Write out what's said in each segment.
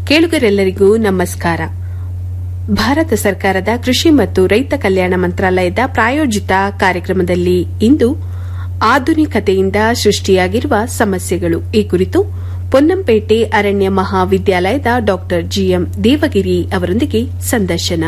ಕೇಳುಗರೆಲ್ಲರಿಗೂ ನಮಸ್ಕಾರ ಭಾರತ ಸರ್ಕಾರದ ಕೃಷಿ ಮತ್ತು ರೈತ ಕಲ್ಯಾಣ ಮಂತ್ರಾಲಯದ ಪ್ರಾಯೋಜಿತ ಕಾರ್ಯಕ್ರಮದಲ್ಲಿ ಇಂದು ಆಧುನಿಕತೆಯಿಂದ ಸೃಷ್ಟಿಯಾಗಿರುವ ಸಮಸ್ಯೆಗಳು ಈ ಕುರಿತು ಪೊನ್ನಂಪೇಟೆ ಅರಣ್ಯ ಮಹಾವಿದ್ಯಾಲಯದ ಡಾ ಜಿಎಂ ದೇವಗಿರಿ ಅವರೊಂದಿಗೆ ಸಂದರ್ಶನ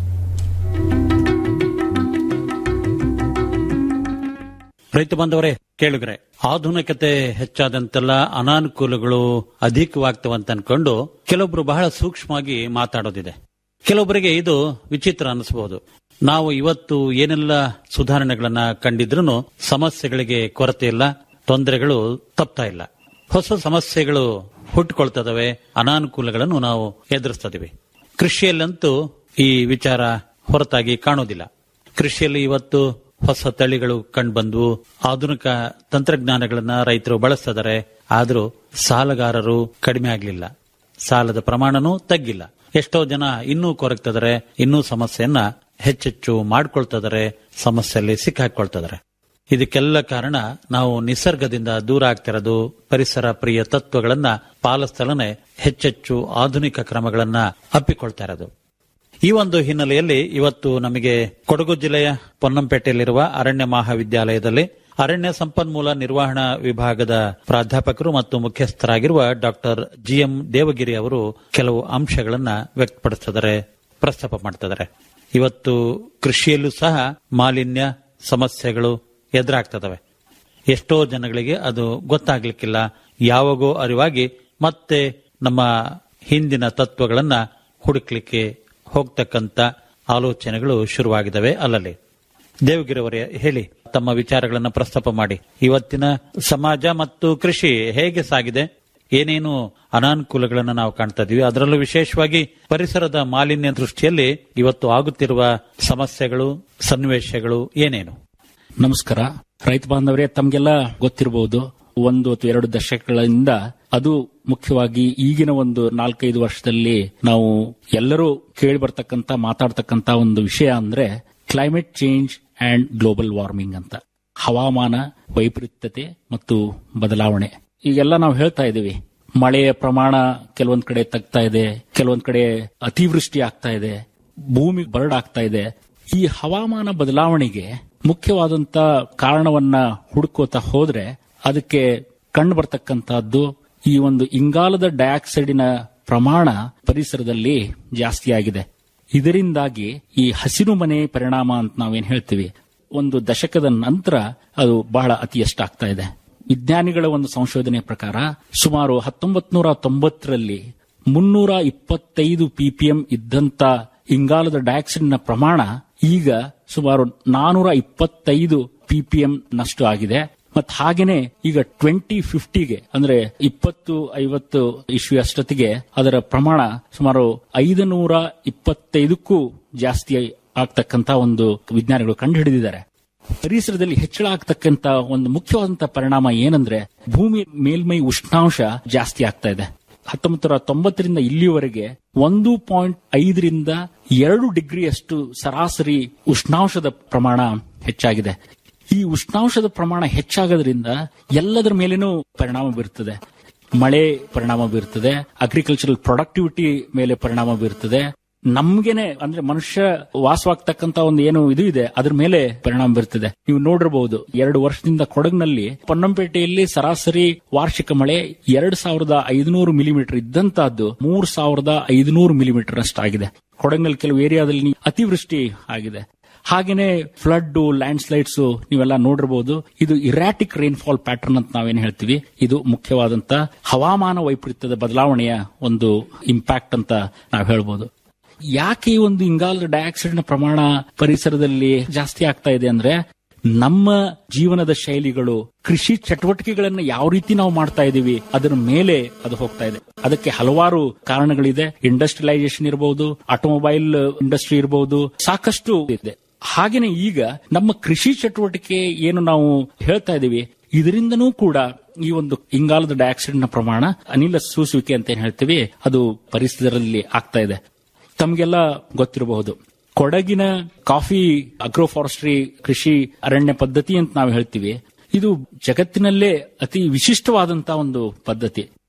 ರೈತ ಬಾಂಧವರೇ ಕೇಳುಗರೆ ಆಧುನಿಕತೆ ಹೆಚ್ಚಾದಂತೆಲ್ಲ ಅನಾನುಕೂಲಗಳು ಅಧಿಕವಾಗ್ತವಂತ ಅನ್ಕೊಂಡು ಕೆಲವೊಬ್ರು ಬಹಳ ಸೂಕ್ಷ್ಮವಾಗಿ ಮಾತಾಡೋದಿದೆ ಕೆಲವೊಬ್ಬರಿಗೆ ಇದು ವಿಚಿತ್ರ ಅನಿಸಬಹುದು ನಾವು ಇವತ್ತು ಏನೆಲ್ಲ ಸುಧಾರಣೆಗಳನ್ನ ಕಂಡಿದ್ರೂ ಸಮಸ್ಯೆಗಳಿಗೆ ಕೊರತೆ ಇಲ್ಲ ತೊಂದರೆಗಳು ತಪ್ತಾ ಇಲ್ಲ ಹೊಸ ಸಮಸ್ಯೆಗಳು ಹುಟ್ಟುಕೊಳ್ತದವೆ ಅನಾನುಕೂಲಗಳನ್ನು ನಾವು ಎದುರಿಸ್ತದಿವಿ ಕೃಷಿಯಲ್ಲಂತೂ ಈ ವಿಚಾರ ಹೊರತಾಗಿ ಕಾಣೋದಿಲ್ಲ ಕೃಷಿಯಲ್ಲಿ ಇವತ್ತು ಹೊಸ ತಳಿಗಳು ಕಂಡುಬಂದ್ವು ಆಧುನಿಕ ತಂತ್ರಜ್ಞಾನಗಳನ್ನ ರೈತರು ಬಳಸ್ತಿದ್ದಾರೆ ಆದರೂ ಸಾಲಗಾರರು ಕಡಿಮೆ ಆಗಲಿಲ್ಲ ಸಾಲದ ಪ್ರಮಾಣನೂ ತಗ್ಗಿಲ್ಲ ಎಷ್ಟೋ ಜನ ಇನ್ನೂ ಕೊರಗ್ತಿದ್ದಾರೆ ಇನ್ನೂ ಸಮಸ್ಯೆಯನ್ನ ಹೆಚ್ಚೆಚ್ಚು ಮಾಡ್ಕೊಳ್ತಿದ್ದಾರೆ ಸಮಸ್ಯೆಯಲ್ಲಿ ಸಿಕ್ಕಾಕೊಳ್ತಿದ್ದಾರೆ ಇದಕ್ಕೆಲ್ಲ ಕಾರಣ ನಾವು ನಿಸರ್ಗದಿಂದ ದೂರ ಆಗ್ತಿರೋದು ಪರಿಸರ ಪ್ರಿಯ ತತ್ವಗಳನ್ನ ಪಾಲಿಸ್ತಲನೆ ಹೆಚ್ಚೆಚ್ಚು ಆಧುನಿಕ ಕ್ರಮಗಳನ್ನ ಅಪ್ಪಿಕೊಳ್ತಾ ಇರೋದು ಈ ಒಂದು ಹಿನ್ನೆಲೆಯಲ್ಲಿ ಇವತ್ತು ನಮಗೆ ಕೊಡಗು ಜಿಲ್ಲೆಯ ಪೊನ್ನಂಪೇಟೆಯಲ್ಲಿರುವ ಅರಣ್ಯ ಮಹಾವಿದ್ಯಾಲಯದಲ್ಲಿ ಅರಣ್ಯ ಸಂಪನ್ಮೂಲ ನಿರ್ವಹಣಾ ವಿಭಾಗದ ಪ್ರಾಧ್ಯಾಪಕರು ಮತ್ತು ಮುಖ್ಯಸ್ಥರಾಗಿರುವ ಡಾಕ್ಟರ್ ಜಿಎಂ ದೇವಗಿರಿ ಅವರು ಕೆಲವು ಅಂಶಗಳನ್ನ ವ್ಯಕ್ತಪಡಿಸಿದ್ದಾರೆ ಪ್ರಸ್ತಾಪ ಮಾಡ್ತಿದ್ದಾರೆ ಇವತ್ತು ಕೃಷಿಯಲ್ಲೂ ಸಹ ಮಾಲಿನ್ಯ ಸಮಸ್ಯೆಗಳು ಎದುರಾಗ್ತದವೆ ಎಷ್ಟೋ ಜನಗಳಿಗೆ ಅದು ಗೊತ್ತಾಗ್ಲಿಕ್ಕಿಲ್ಲ ಯಾವಾಗೋ ಅರಿವಾಗಿ ಮತ್ತೆ ನಮ್ಮ ಹಿಂದಿನ ತತ್ವಗಳನ್ನ ಹುಡುಕ್ಲಿಕ್ಕೆ ಹೋಗ್ತಕ್ಕಂತ ಆಲೋಚನೆಗಳು ಶುರುವಾಗಿದ್ದಾವೆ ಅಲ್ಲಲ್ಲಿ ದೇವಗಿರಿಯವರೇ ಹೇಳಿ ತಮ್ಮ ವಿಚಾರಗಳನ್ನು ಪ್ರಸ್ತಾಪ ಮಾಡಿ ಇವತ್ತಿನ ಸಮಾಜ ಮತ್ತು ಕೃಷಿ ಹೇಗೆ ಸಾಗಿದೆ ಏನೇನು ಅನಾನುಕೂಲಗಳನ್ನು ನಾವು ಕಾಣ್ತಾ ಇದೀವಿ ಅದರಲ್ಲೂ ವಿಶೇಷವಾಗಿ ಪರಿಸರದ ಮಾಲಿನ್ಯ ದೃಷ್ಟಿಯಲ್ಲಿ ಇವತ್ತು ಆಗುತ್ತಿರುವ ಸಮಸ್ಯೆಗಳು ಸನ್ನಿವೇಶಗಳು ಏನೇನು ನಮಸ್ಕಾರ ರೈತ ಬಾಂಧವರೇ ತಮ್ಗೆಲ್ಲ ಗೊತ್ತಿರಬಹುದು ಒಂದು ಅಥವಾ ಎರಡು ದಶಕಗಳಿಂದ ಅದು ಮುಖ್ಯವಾಗಿ ಈಗಿನ ಒಂದು ನಾಲ್ಕೈದು ವರ್ಷದಲ್ಲಿ ನಾವು ಎಲ್ಲರೂ ಕೇಳಿ ಬರ್ತಕ್ಕಂತ ಮಾತಾಡ್ತಕ್ಕಂತ ಒಂದು ವಿಷಯ ಅಂದ್ರೆ climate change and global warming ಅಂತ ಹವಾಮಾನ ವೈಪರೀತ್ಯತೆ ಮತ್ತು ಬದಲಾವಣೆ ಈಗೆಲ್ಲ ನಾವು ಹೇಳ್ತಾ ಇದ್ದೀವಿ ಮಳೆಯ ಪ್ರಮಾಣ ಕೆಲವೊಂದ್ ಕಡೆ ತಗ್ತಾ ಇದೆ ಕೆಲವೊಂದ್ ಕಡೆ ಅತಿವೃಷ್ಟಿ ಆಗ್ತಾ ಇದೆ ಭೂಮಿ ಬರಡಾಗ್ತಾ ಇದೆ ಈ ಹವಾಮಾನ ಬದಲಾವಣೆಗೆ ಮುಖ್ಯವಾದಂತ ಕಾರಣವನ್ನ ಹುಡುಕೋತಾ ಹೋದ್ರೆ ಅದಕ್ಕೆ ಕಂಡು ಬರ್ತಕ್ಕಂತಹದ್ದು ಈ ಒಂದು ಇಂಗಾಲದ ಡೈಆಕ್ಸೈಡಿನ ಪ್ರಮಾಣ ಪರಿಸರದಲ್ಲಿ ಜಾಸ್ತಿ ಆಗಿದೆ ಇದರಿಂದಾಗಿ ಈ ಹಸಿರು ಮನೆ ಪರಿಣಾಮ ಅಂತ ನಾವೇನ್ ಹೇಳ್ತೀವಿ ಒಂದು ದಶಕದ ನಂತರ ಅದು ಬಹಳ ಅತಿಯಷ್ಟಾಗ್ತಾ ಇದೆ ವಿಜ್ಞಾನಿಗಳ ಒಂದು ಸಂಶೋಧನೆ ಪ್ರಕಾರ ಸುಮಾರು ಹತ್ತೊಂಬತ್ ನೂರ ತೊಂಬತ್ತರಲ್ಲಿ ಮುನ್ನೂರ ಇಪ್ಪತ್ತೈದು ಪಿಪಿಎಂ ಇದ್ದಂತ ಇಂಗಾಲದ ಡೈಆಕ್ಸೈಡ್ನ ಪ್ರಮಾಣ ಈಗ ಸುಮಾರು ನಾನೂರ ಇಪ್ಪತ್ತೈದು ಪಿಪಿಎಂ ನಷ್ಟು ಆಗಿದೆ ಮತ್ ಹಾಗೇನೆ ಈಗ ಟ್ವೆಂಟಿ ಫಿಫ್ಟಿಗೆ ಅಂದ್ರೆ ಇಪ್ಪತ್ತು ಐವತ್ತು ಇಶ್ಯೂ ಅಷ್ಟೊತ್ತಿಗೆ ಅದರ ಪ್ರಮಾಣ ಸುಮಾರು ಐದು ನೂರ ಇಪ್ಪತ್ತೈದಕ್ಕೂ ಜಾಸ್ತಿ ಆಗ್ತಕ್ಕಂತ ಒಂದು ವಿಜ್ಞಾನಿಗಳು ಕಂಡುಹಿಡಿದಿದ್ದಾರೆ ಪರಿಸರದಲ್ಲಿ ಹೆಚ್ಚಳ ಆಗ್ತಕ್ಕಂತ ಒಂದು ಮುಖ್ಯವಾದಂತಹ ಪರಿಣಾಮ ಏನಂದ್ರೆ ಭೂಮಿ ಮೇಲ್ಮೈ ಉಷ್ಣಾಂಶ ಜಾಸ್ತಿ ಆಗ್ತಾ ಇದೆ ಹತ್ತೊಂಬತ್ತು ನೂರ ತೊಂಬತ್ತರಿಂದ ಇಲ್ಲಿಯವರೆಗೆ ಒಂದು ಪಾಯಿಂಟ್ ಐದರಿಂದ ಎರಡು ಡಿಗ್ರಿಯಷ್ಟು ಸರಾಸರಿ ಉಷ್ಣಾಂಶದ ಪ್ರಮಾಣ ಹೆಚ್ಚಾಗಿದೆ ಈ ಉಷ್ಣಾಂಶದ ಪ್ರಮಾಣ ಹೆಚ್ಚಾಗೋದ್ರಿಂದ ಎಲ್ಲದರ ಮೇಲೇನೂ ಪರಿಣಾಮ ಬೀರುತ್ತದೆ ಮಳೆ ಪರಿಣಾಮ ಬೀರುತ್ತದೆ ಅಗ್ರಿಕಲ್ಚರಲ್ ಪ್ರೊಡಕ್ಟಿವಿಟಿ ಮೇಲೆ ಪರಿಣಾಮ ಬೀರುತ್ತದೆ ನಮ್ಗೆನೆ ಅಂದ್ರೆ ಮನುಷ್ಯ ವಾಸವಾಗ್ತಕ್ಕಂತ ಒಂದು ಏನು ಇದು ಇದೆ ಅದ್ರ ಮೇಲೆ ಪರಿಣಾಮ ಬೀರುತ್ತದೆ ನೀವು ನೋಡಿರಬಹುದು ಎರಡು ವರ್ಷದಿಂದ ಕೊಡಗಿನಲ್ಲಿ ಪೊನ್ನಂಪೇಟೆಯಲ್ಲಿ ಸರಾಸರಿ ವಾರ್ಷಿಕ ಮಳೆ ಎರಡ್ ಸಾವಿರದ ಐದುನೂರು ಮಿಲಿಮೀಟರ್ ಇದ್ದಂತಹದ್ದು ಮೂರ್ ಸಾವಿರದ ಐದುನೂರು ಮಿಲಿಮೀಟರ್ ಅಷ್ಟಾಗಿದೆ ಕೊಡಗಿನಲ್ಲಿ ಕೆಲವು ಏರಿಯಾದಲ್ಲಿ ಅತಿವೃಷ್ಟಿ ಆಗಿದೆ ಹಾಗೇನೆ ಫ್ಲಡ್ ಲ್ಯಾಂಡ್ ಸ್ಲೈಡ್ಸ್ ನೀವೆಲ್ಲ ನೋಡಿರಬಹುದು ಇದು ಇರಾಟಿಕ್ ರೈನ್ಫಾಲ್ ಪ್ಯಾಟರ್ನ್ ಅಂತ ನಾವೇನ್ ಹೇಳ್ತೀವಿ ಇದು ಮುಖ್ಯವಾದಂತ ಹವಾಮಾನ ವೈಪರೀತ್ಯದ ಬದಲಾವಣೆಯ ಒಂದು ಇಂಪ್ಯಾಕ್ಟ್ ಅಂತ ನಾವು ಹೇಳ್ಬೋದು ಯಾಕೆ ಈ ಒಂದು ಇಂಗಾಲದ ಡೈಆಕ್ಸೈಡ್ ನ ಪ್ರಮಾಣ ಪರಿಸರದಲ್ಲಿ ಜಾಸ್ತಿ ಆಗ್ತಾ ಇದೆ ಅಂದ್ರೆ ನಮ್ಮ ಜೀವನದ ಶೈಲಿಗಳು ಕೃಷಿ ಚಟುವಟಿಕೆಗಳನ್ನ ಯಾವ ರೀತಿ ನಾವು ಮಾಡ್ತಾ ಇದೀವಿ ಅದರ ಮೇಲೆ ಅದು ಹೋಗ್ತಾ ಇದೆ ಅದಕ್ಕೆ ಹಲವಾರು ಕಾರಣಗಳಿದೆ ಇಂಡಸ್ಟ್ರಿಯಲೈಸೇಷನ್ ಇರಬಹುದು ಆಟೋಮೊಬೈಲ್ ಇಂಡಸ್ಟ್ರಿ ಇರಬಹುದು ಸಾಕಷ್ಟು ಇದೆ ಹಾಗೇನೆ ಈಗ ನಮ್ಮ ಕೃಷಿ ಚಟುವಟಿಕೆ ಏನು ನಾವು ಹೇಳ್ತಾ ಇದೀವಿ ಇದರಿಂದನೂ ಕೂಡ ಈ ಒಂದು ಇಂಗಾಲದ ಡೈಆಕ್ಸೈಡ್ ನ ಪ್ರಮಾಣ ಅನಿಲ ಸೂಸುವಿಕೆ ಅಂತ ಏನ್ ಹೇಳ್ತೀವಿ ಅದು ಪರಿಸರದಲ್ಲಿ ಆಗ್ತಾ ಇದೆ ತಮಗೆಲ್ಲ ಗೊತ್ತಿರಬಹುದು ಕೊಡಗಿನ ಕಾಫಿ ಅಗ್ರೋಫಾರೆಸ್ಟ್ರಿ ಕೃಷಿ ಅರಣ್ಯ ಪದ್ಧತಿ ಅಂತ ನಾವು ಹೇಳ್ತೀವಿ ಇದು ಜಗತ್ತಿನಲ್ಲೇ ಅತಿ ವಿಶಿಷ್ಟವಾದಂತಹ ಒಂದು ಪದ್ಧತಿ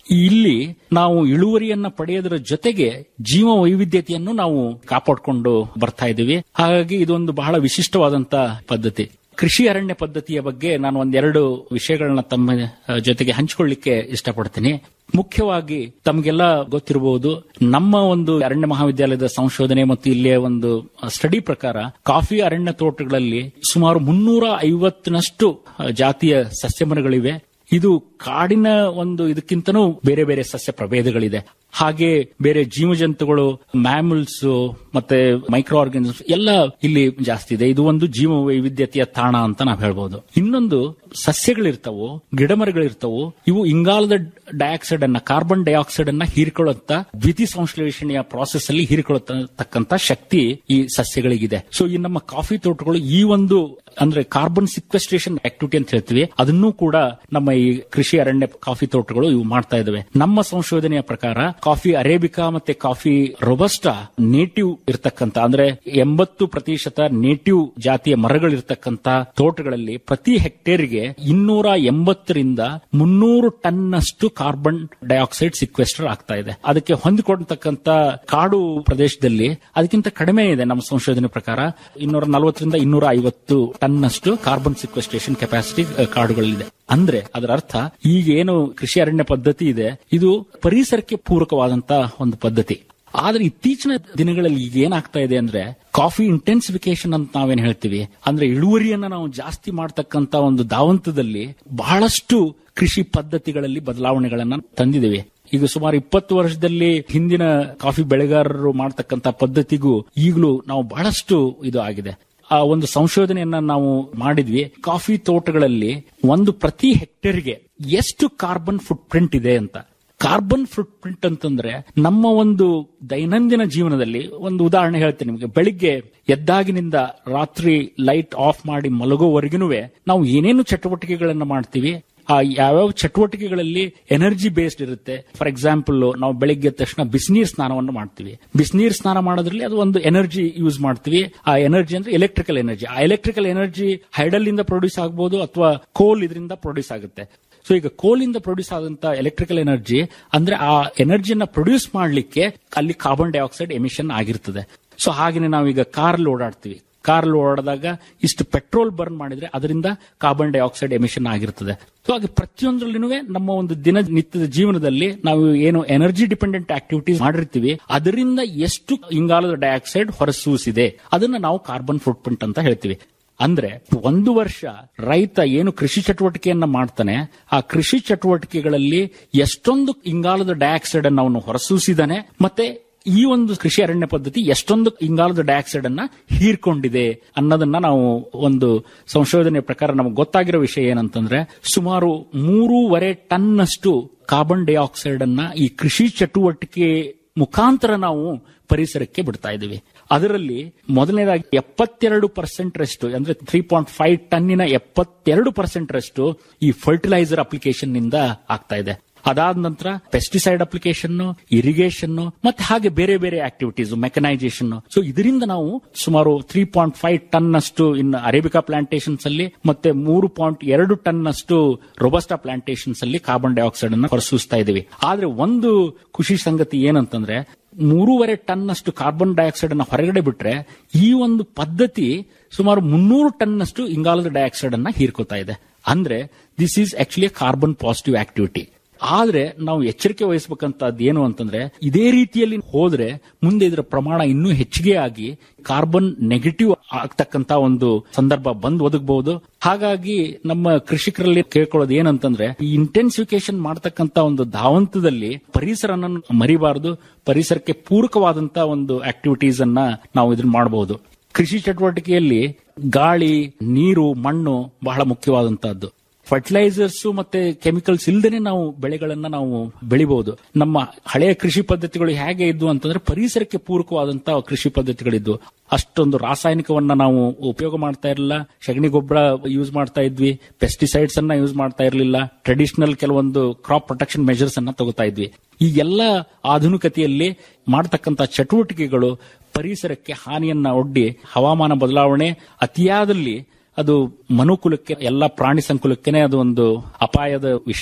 ಇಲ್ಲಿ ನಾವು ಇಳುವರಿಯನ್ನ ಪಡೆಯೋದರ ಜೊತೆಗೆ ಜೀವ ವೈವಿಧ್ಯತೆಯನ್ನು ನಾವು ಕಾಪಾಡಿಕೊಂಡು ಬರ್ತಾ ಇದ್ದೀವಿ ಹಾಗಾಗಿ ಇದೊಂದು ಬಹಳ ವಿಶಿಷ್ಟವಾದಂತ ಪದ್ಧತಿ ಕೃಷಿ ಅರಣ್ಯ ಪದ್ಧತಿಯ ಬಗ್ಗೆ ನಾನು ಒಂದೆರಡು ವಿಷಯಗಳನ್ನ ತಮ್ಮ ಅಹ್, ಜೊತೆಗೆ ಹಂಚಿಕೊಳ್ಳಿಕ್ಕೆ ಇಷ್ಟಪಡ್ತೀನಿ ಮುಖ್ಯವಾಗಿ ತಮಗೆಲ್ಲ ಗೊತ್ತಿರಬಹುದು ನಮ್ಮ ಒಂದು ಅರಣ್ಯ ಮಹಾವಿದ್ಯಾಲಯದ ಸಂಶೋಧನೆ ಮತ್ತು ಇಲ್ಲಿಯ ಒಂದು ಸ್ಟಡಿ ಪ್ರಕಾರ ಕಾಫಿ ಅರಣ್ಯ ತೋಟಗಳಲ್ಲಿ ಸುಮಾರು ಮುನ್ನೂರ ಐವತ್ತನಷ್ಟು ಅಹ್, ಜಾತಿಯ ಸಸ್ಯಮರಗಳಿವೆ ಇದು ಕಾಡಿನ ಒಂದು ಇದಕ್ಕಿಂತನೂ ಬೇರೆ ಬೇರೆ ಸಸ್ಯ ಪ್ರಭೇದಗಳಿದೆ ಹಾಗೆ ಬೇರೆ ಜೀವಜಂತುಗಳು ಮ್ಯಾಮಲ್ಸ್ ಮತ್ತೆ ಮೈಕ್ರೋ ಆರ್ಗನಿಸಮ್ಸ್ ಎಲ್ಲ ಇಲ್ಲಿ ಜಾಸ್ತಿ ಇದೆ ಇದು ಒಂದು ಜೀವ ವೈವಿಧ್ಯತೆಯ ತಾಣ ಅಂತ ನಾವು ಹೇಳ್ಬೋದು ಇನ್ನೊಂದು ಸಸ್ಯಗಳಿರ್ತಾವು ಗಿಡಮರಗಳಿರ್ತಾವು ಇವು ಇಂಗಾಲದ ಡೈಆಕ್ಸೈಡ್ ಅನ್ನ ಕಾರ್ಬನ್ ಡೈಆಕ್ಸೈಡ್ ಅನ್ನ ಹೀರಿಕೊಳ್ಳುತ್ತ ದ್ವಿತಿ ಸಂಶ್ಲೇಷಣೆಯ ಪ್ರಾಸೆಸ್ ಅಲ್ಲಿ ಹೀರಿಕೊಳ್ಳತಕ್ಕಂತ ಶಕ್ತಿ ಈ ಸಸ್ಯಗಳಿಗಿದೆ ಸೊ ಈ ನಮ್ಮ ಕಾಫಿ ತೋಟಗಳು ಈ ಒಂದು ಅಂದ್ರೆ ಕಾರ್ಬನ್ ಸಿಕ್ವೆಸ್ಟ್ರೇಷನ್ ಆಕ್ಟಿವಿಟಿ ಅಂತ ಹೇಳ್ತೀವಿ ಅದನ್ನೂ ಕೂಡ ನಮ್ಮ ಈ ಕೃಷಿ ಅರಣ್ಯ ಕಾಫಿ ತೋಟಗಳು ಇವು ಮಾಡ್ತಾ ಇದಾವೆ ನಮ್ಮ ಸಂಶೋಧನೆಯ ಪ್ರಕಾರ ಕಾಫಿ ಅರೇಬಿಕಾ ಮತ್ತೆ ಕಾಫಿ ರೊಬಸ್ಟಾ ನೇಟಿವ್ ಇರತಕ್ಕಂತ ಅಂದ್ರೆ ಎಂಬತ್ತು ಪ್ರತಿಶತ ನೇಟಿವ್ ಜಾತಿಯ ಮರಗಳಿರ್ತಕ್ಕಂತ ತೋಟಗಳಲ್ಲಿ ಪ್ರತಿ ಹೆಕ್ಟೇರ್ಗೆ ಇನ್ನೂರ ಎಂಬತ್ತರಿಂದ ಮುನ್ನೂರು ಟನ್ನಷ್ಟು ಕಾರ್ಬನ್ ಡೈಆಕ್ಸೈಡ್ ಸಿಕ್ವೆಸ್ಟರ್ ಆಗ್ತಾ ಇದೆ ಅದಕ್ಕೆ ಹೊಂದಿಕೊಂಡತಕ್ಕಂತ ಕಾಡು ಪ್ರದೇಶದಲ್ಲಿ ಅದಕ್ಕಿಂತ ಕಡಿಮೆ ಇದೆ ನಮ್ಮ ಸಂಶೋಧನೆ ಪ್ರಕಾರ ಇನ್ನೂರ ನಲವತ್ತರಿಂದ ಇನ್ನೂರ ಐವತ್ತು ಟನ್ನಷ್ಟು ಕಾರ್ಬನ್ ಸಿಕ್ವೆಸ್ಟ್ರೇಷನ್ ಕೆಪಾಸಿಟಿ ಕಾಡುಗಳಲ್ಲಿದೆ ಅಂದ್ರೆ ಅದರ ಅರ್ಥ ಈಗ ಏನು ಕೃಷಿ ಅರಣ್ಯ ಪದ್ಧತಿ ಇದೆ ಇದು ಪರಿಸರಕ್ಕೆ ಪೂರಕವಾದಂತ ಒಂದು ಪದ್ಧತಿ ಆದ್ರೆ ಇತ್ತೀಚಿನ ದಿನಗಳಲ್ಲಿ ಈಗ ಏನಾಗ್ತಾ ಇದೆ ಅಂದ್ರೆ ಕಾಫಿ ಇಂಟೆನ್ಸಿಫಿಕೇಶನ್ ಅಂತ ನಾವೇನ್ ಹೇಳ್ತೀವಿ ಅಂದ್ರೆ ಇಳುವರಿಯನ್ನ ನಾವು ಜಾಸ್ತಿ ಮಾಡ್ತಕ್ಕಂತ ಒಂದು ದಾವಂತದಲ್ಲಿ ಬಹಳಷ್ಟು ಕೃಷಿ ಪದ್ಧತಿಗಳಲ್ಲಿ ಬದಲಾವಣೆಗಳನ್ನ ತಂದಿದ್ದೇವೆ ಈಗ ಸುಮಾರು ಇಪ್ಪತ್ತು ವರ್ಷದಲ್ಲಿ ಹಿಂದಿನ ಕಾಫಿ ಬೆಳೆಗಾರರು ಮಾಡ್ತಕ್ಕಂತ ಪದ್ಧತಿಗೂ ಈಗಲೂ ನಾವು ಬಹಳಷ್ಟು ಇದು ಆಗಿದೆ ಆ ಒಂದು ಸಂಶೋಧನೆಯನ್ನ ನಾವು ಮಾಡಿದ್ವಿ ಕಾಫಿ ತೋಟಗಳಲ್ಲಿ ಒಂದು ಪ್ರತಿ ಹೆಕ್ಟೇರ್ಗೆ ಎಷ್ಟು ಕಾರ್ಬನ್ ಫುಟ್ ಪ್ರಿಂಟ್ ಇದೆ ಅಂತ ಕಾರ್ಬನ್ ಫುಟ್ ಪ್ರಿಂಟ್ ಅಂತಂದ್ರೆ ನಮ್ಮ ಒಂದು ದೈನಂದಿನ ಜೀವನದಲ್ಲಿ ಒಂದು ಉದಾಹರಣೆ ಹೇಳ್ತೇನೆ ನಿಮಗೆ ಬೆಳಿಗ್ಗೆ ಎದ್ದಾಗಿನಿಂದ ರಾತ್ರಿ ಲೈಟ್ ಆಫ್ ಮಾಡಿ ಮಲಗೋವರೆಗೂ ನಾವು ಏನೇನು ಚಟುವಟಿಕೆಗಳನ್ನ ಮಾಡ್ತೀವಿ ಆ ಯಾವ್ಯಾವ ಚಟುವಟಿಕೆಗಳಲ್ಲಿ ಎನರ್ಜಿ ಬೇಸ್ಡ್ ಇರುತ್ತೆ ಫಾರ್ ಎಕ್ಸಾಂಪಲ್ ನಾವು ಬೆಳಿಗ್ಗೆ ಎದ್ದ ತಕ್ಷಣ ಬಿಸಿನೀರ್ ಸ್ನಾನವನ್ನು ಮಾಡ್ತೀವಿ ಬಿಸಿನೀರ್ ಸ್ನಾನ ಮಾಡೋದ್ರಲ್ಲಿ ಅದು ಒಂದು ಎನರ್ಜಿ ಯೂಸ್ ಮಾಡ್ತೀವಿ ಆ ಎನರ್ಜಿ ಅಂದ್ರೆ ಎಲೆಕ್ಟ್ರಿಕಲ್ ಎನರ್ಜಿ ಆ ಎಲೆಕ್ಟ್ರಿಕಲ್ ಎನರ್ಜಿ ಹೈಡಲ್ ಇಂದ ಪ್ರೊಡ್ಯೂಸ್ ಆಗಬಹುದು ಅಥವಾ ಕೋಲ್ ಇದರಿಂದ ಪ್ರೊಡ್ಯೂಸ್ ಆಗುತ್ತೆ ಸೊ ಈಗ ಕೋಲಿಂದ ಪ್ರೊಡ್ಯೂಸ್ ಆದಂತ ಎಲೆಕ್ಟ್ರಿಕಲ್ ಎನರ್ಜಿ ಅಂದ್ರೆ ಆ ಎನರ್ಜಿನ ಪ್ರೊಡ್ಯೂಸ್ ಮಾಡಲಿಕ್ಕೆ ಅಲ್ಲಿ ಕಾರ್ಬನ್ ಡೈಆಕ್ಸೈಡ್ ಎಮಿಷನ್ ಆಗಿರ್ತದೆ ಸೊ ಹಾಗೆಯೇ ನಾವೀಗ ಕಾರಲ್ಲಿ ಓಡಾಡ್ತೀವಿ ಕಾರಲ್ಲಿ ಓಡಾಡಿದಾಗ ಇಷ್ಟು ಪೆಟ್ರೋಲ್ ಬರ್ನ್ ಮಾಡಿದ್ರೆ ಅದರಿಂದ ಕಾರ್ಬನ್ ಡೈಆಕ್ಸೈಡ್ ಎಮಿಷನ್ ಆಗಿರ್ತದೆ ಸೊ ಹಾಗೆ ಪ್ರತಿಯೊಂದರಲ್ಲಿನೂ ನಮ್ಮ ಒಂದು ದಿನನಿತ್ಯದ ಜೀವನದಲ್ಲಿ ನಾವು ಏನು ಎನರ್ಜಿ ಡಿಪೆಂಡೆಂಟ್ ಆಕ್ಟಿವಿಟೀಸ್ ಮಾಡಿರ್ತೀವಿ ಅದರಿಂದ ಎಷ್ಟು ಇಂಗಾಲದ ಡೈಆಕ್ಸೈಡ್ ಹೊರಸೂಸಿದೆ ಅದನ್ನ ನಾವು ಕಾರ್ಬನ್ ಫುಟ್ ಪ್ರಿಂಟ್ ಅಂತ ಹೇಳ್ತೀವಿ ಅಂದ್ರೆ ಒಂದು ವರ್ಷ ರೈತ ಏನು ಕೃಷಿ ಚಟುವಟಿಕೆಯನ್ನ ಮಾಡ್ತಾನೆ ಆ ಕೃಷಿ ಚಟುವಟಿಕೆಗಳಲ್ಲಿ ಎಷ್ಟೊಂದು ಇಂಗಾಲದ ಡೈಆಕ್ಸೈಡ್ ಅನ್ನು ಅವನು ಹೊರಸೂಸಿದಾನೆ ಮತ್ತೆ ಈ ಒಂದು ಕೃಷಿ ಅರಣ್ಯ ಪದ್ಧತಿ ಎಷ್ಟೊಂದು ಇಂಗಾಲದ ಡೈಆಕ್ಸೈಡ್ ಅನ್ನ ಹೀರ್ಕೊಂಡಿದೆ ಅನ್ನೋದನ್ನ ನಾವು ಒಂದು ಸಂಶೋಧನೆ ಪ್ರಕಾರ ನಮಗೆ ಗೊತ್ತಾಗಿರೋ ವಿಷಯ ಏನಂತಂದ್ರೆ ಸುಮಾರು ಮೂರೂವರೆ ಟನ್ನಷ್ಟು ಕಾರ್ಬನ್ ಡೈಆಕ್ಸೈಡ್ ಅನ್ನ ಈ ಕೃಷಿ ಚಟುವಟಿಕೆ ಮುಖಾಂತರ ನಾವು ಪರಿಸರಕ್ಕೆ ಬಿಡ್ತಾ ಇದ್ದೀವಿ ಅದರಲ್ಲಿ ಮೊದಲನೇದಾಗಿ ಎಪ್ಪತ್ತೆರಡು ಪರ್ಸೆಂಟ್ ರಷ್ಟು ಅಂದ್ರೆ ತ್ರೀ ಪಾಯಿಂಟ್ ಫೈವ್ ಟನ್ನಿನ ಎಪ್ಪತ್ತೆರಡು ಪರ್ಸೆಂಟ್ ರಷ್ಟು ಈ ಫರ್ಟಿಲೈಸರ್ ಅಪ್ಲಿಕೇಶನ್ ನಿಂದ ಆಗ್ತಾ ಇದೆ ಅದಾದ ನಂತರ ಪೆಸ್ಟಿಸೈಡ್ ಅಪ್ಲಿಕೇಶನ್ ಇರಿಗೇಷನ್ ಮತ್ತೆ ಹಾಗೆ ಬೇರೆ ಬೇರೆ ಆಕ್ಟಿವಿಟೀಸ್ ಮೆಕನೈಸೇಷನ್ ಸೊ ಇದರಿಂದ ನಾವು ಸುಮಾರು ತ್ರೀ ಪಾಯಿಂಟ್ ಫೈವ್ ಟನ್ ಅಷ್ಟು ಇನ್ ಅರೇಬಿಕಾ ಪ್ಲಾಂಟೇಶನ್ಸ್ ಅಲ್ಲಿ ಮತ್ತೆ ಮೂರು ಪಾಯಿಂಟ್ ಎರಡು ಟನ್ ಅಷ್ಟು ರೊಬಸ್ಟಾ ಪ್ಲಾಂಟೇಶನ್ಸ್ ಅಲ್ಲಿ ಕಾರ್ಬನ್ ಡೈಆಕ್ಸೈಡ್ ಅನ್ನು ಹೊರಸೂಸ್ತಾ ಇದೀವಿ ಆದ್ರೆ ಒಂದು ಖುಷಿ ಸಂಗತಿ ಏನಂತಂದ್ರೆ ಮೂರುವರೆ ಟನ್ ಅಷ್ಟು ಕಾರ್ಬನ್ ಡೈಆಕ್ಸೈಡ್ ಅನ್ನ ಹೊರಗಡೆ ಬಿಟ್ರೆ ಈ ಒಂದು ಪದ್ಧತಿ ಸುಮಾರು ಮುನ್ನೂರು ಟನ್ ಅಷ್ಟು ಇಂಗಾಲದ ಡೈಆಕ್ಸೈಡ್ ಅನ್ನ ಹೀರ್ಕೋತಾ ಇದೆ ಅಂದ್ರೆ this is actually carbon positive activity ಆದ್ರೆ ನಾವು ಎಚ್ಚರಿಕೆ ವಹಿಸಬೇಕಂತದ್ದು ಏನು ಅಂತಂದ್ರೆ ಇದೇ ರೀತಿಯಲ್ಲಿ ಹೋದ್ರೆ ಮುಂದೆ ಇದರ ಪ್ರಮಾಣ ಇನ್ನೂ ಹೆಚ್ಚಿಗೆ ಆಗಿ ಕಾರ್ಬನ್ ನೆಗೆಟಿವ್ ಆಗ್ತಕ್ಕಂತ ಒಂದು ಸಂದರ್ಭ ಬಂದ್ ಒದಗಬಹುದು ಹಾಗಾಗಿ ನಮ್ಮ ಕೃಷಿಕರಲ್ಲಿ ಕೇಳ್ಕೊಳ್ಳೋದು ಏನಂತಂದ್ರೆ ಈ ಇಂಟೆನ್ಸಿಫಿಕೇಶನ್ ಮಾಡತಕ್ಕಂತ ಒಂದು ಧಾವಂತದಲ್ಲಿ ಪರಿಸರನ ಮರಿಬಾರದು ಪರಿಸರಕ್ಕೆ ಪೂರಕವಾದಂತ ಒಂದು ಆಕ್ಟಿವಿಟೀಸ್ ಅನ್ನ ನಾವು ಇದನ್ನ ಮಾಡಬಹುದು ಕೃಷಿ ಚಟುವಟಿಕೆಯಲ್ಲಿ ಗಾಳಿ ನೀರು ಮಣ್ಣು ಬಹಳ ಮುಖ್ಯವಾದಂತಹದ್ದು ಫರ್ಟಿಲೈಸರ್ಸ್ ಮತ್ತೆ ಕೆಮಿಕಲ್ಸ್ ಇಲ್ದೇನೆ ನಾವು ಬೆಳೆಗಳನ್ನ ನಾವು ಬೆಳಿಬಹುದು ನಮ್ಮ ಹಳೆಯ ಕೃಷಿ ಪದ್ಧತಿಗಳು ಹೇಗೆ ಇದ್ವು ಅಂತಂದ್ರೆ ಪರಿಸರಕ್ಕೆ ಪೂರಕವಾದಂತಹ ಕೃಷಿ ಪದ್ಧತಿಗಳಿದ್ವು ಅಷ್ಟೊಂದು ರಾಸಾಯನಿಕವನ್ನ ನಾವು ಉಪಯೋಗ ಮಾಡ್ತಾ ಇರಲಿಲ್ಲ ಸಗಣಿ ಗೊಬ್ಬರ ಯೂಸ್ ಮಾಡ್ತಾ ಇದ್ವಿ ಪೆಸ್ಟಿಸೈಡ್ಸ್ ಅನ್ನ ಯೂಸ್ ಮಾಡ್ತಾ ಇರಲಿಲ್ಲ ಟ್ರೆಡಿಷನಲ್ ಕೆಲವೊಂದು ಕ್ರಾಪ್ ಪ್ರೊಟೆಕ್ಷನ್ ಮೆಜರ್ಸ್ ಅನ್ನ ತಗೋತಾ ಇದ್ವಿ ಈ ಎಲ್ಲ ಆಧುನಿಕತೆಯಲ್ಲಿ ಮಾಡತಕ್ಕಂತ ಚಟುವಟಿಕೆಗಳು ಪರಿಸರಕ್ಕೆ ಹಾನಿಯನ್ನ ಒಡ್ಡಿ ಹವಾಮಾನ ಬದಲಾವಣೆ ಅತಿಯಾದಲ್ಲಿ ಅದು ಮನುಕುಲಕ್ಕೆ ಎಲ್ಲ ಪ್ರಾಣಿ ಸಂಕುಲಕ್ಕೆನೆ ಅದು ಒಂದು ಅಪಾಯದ ವಿಷಯ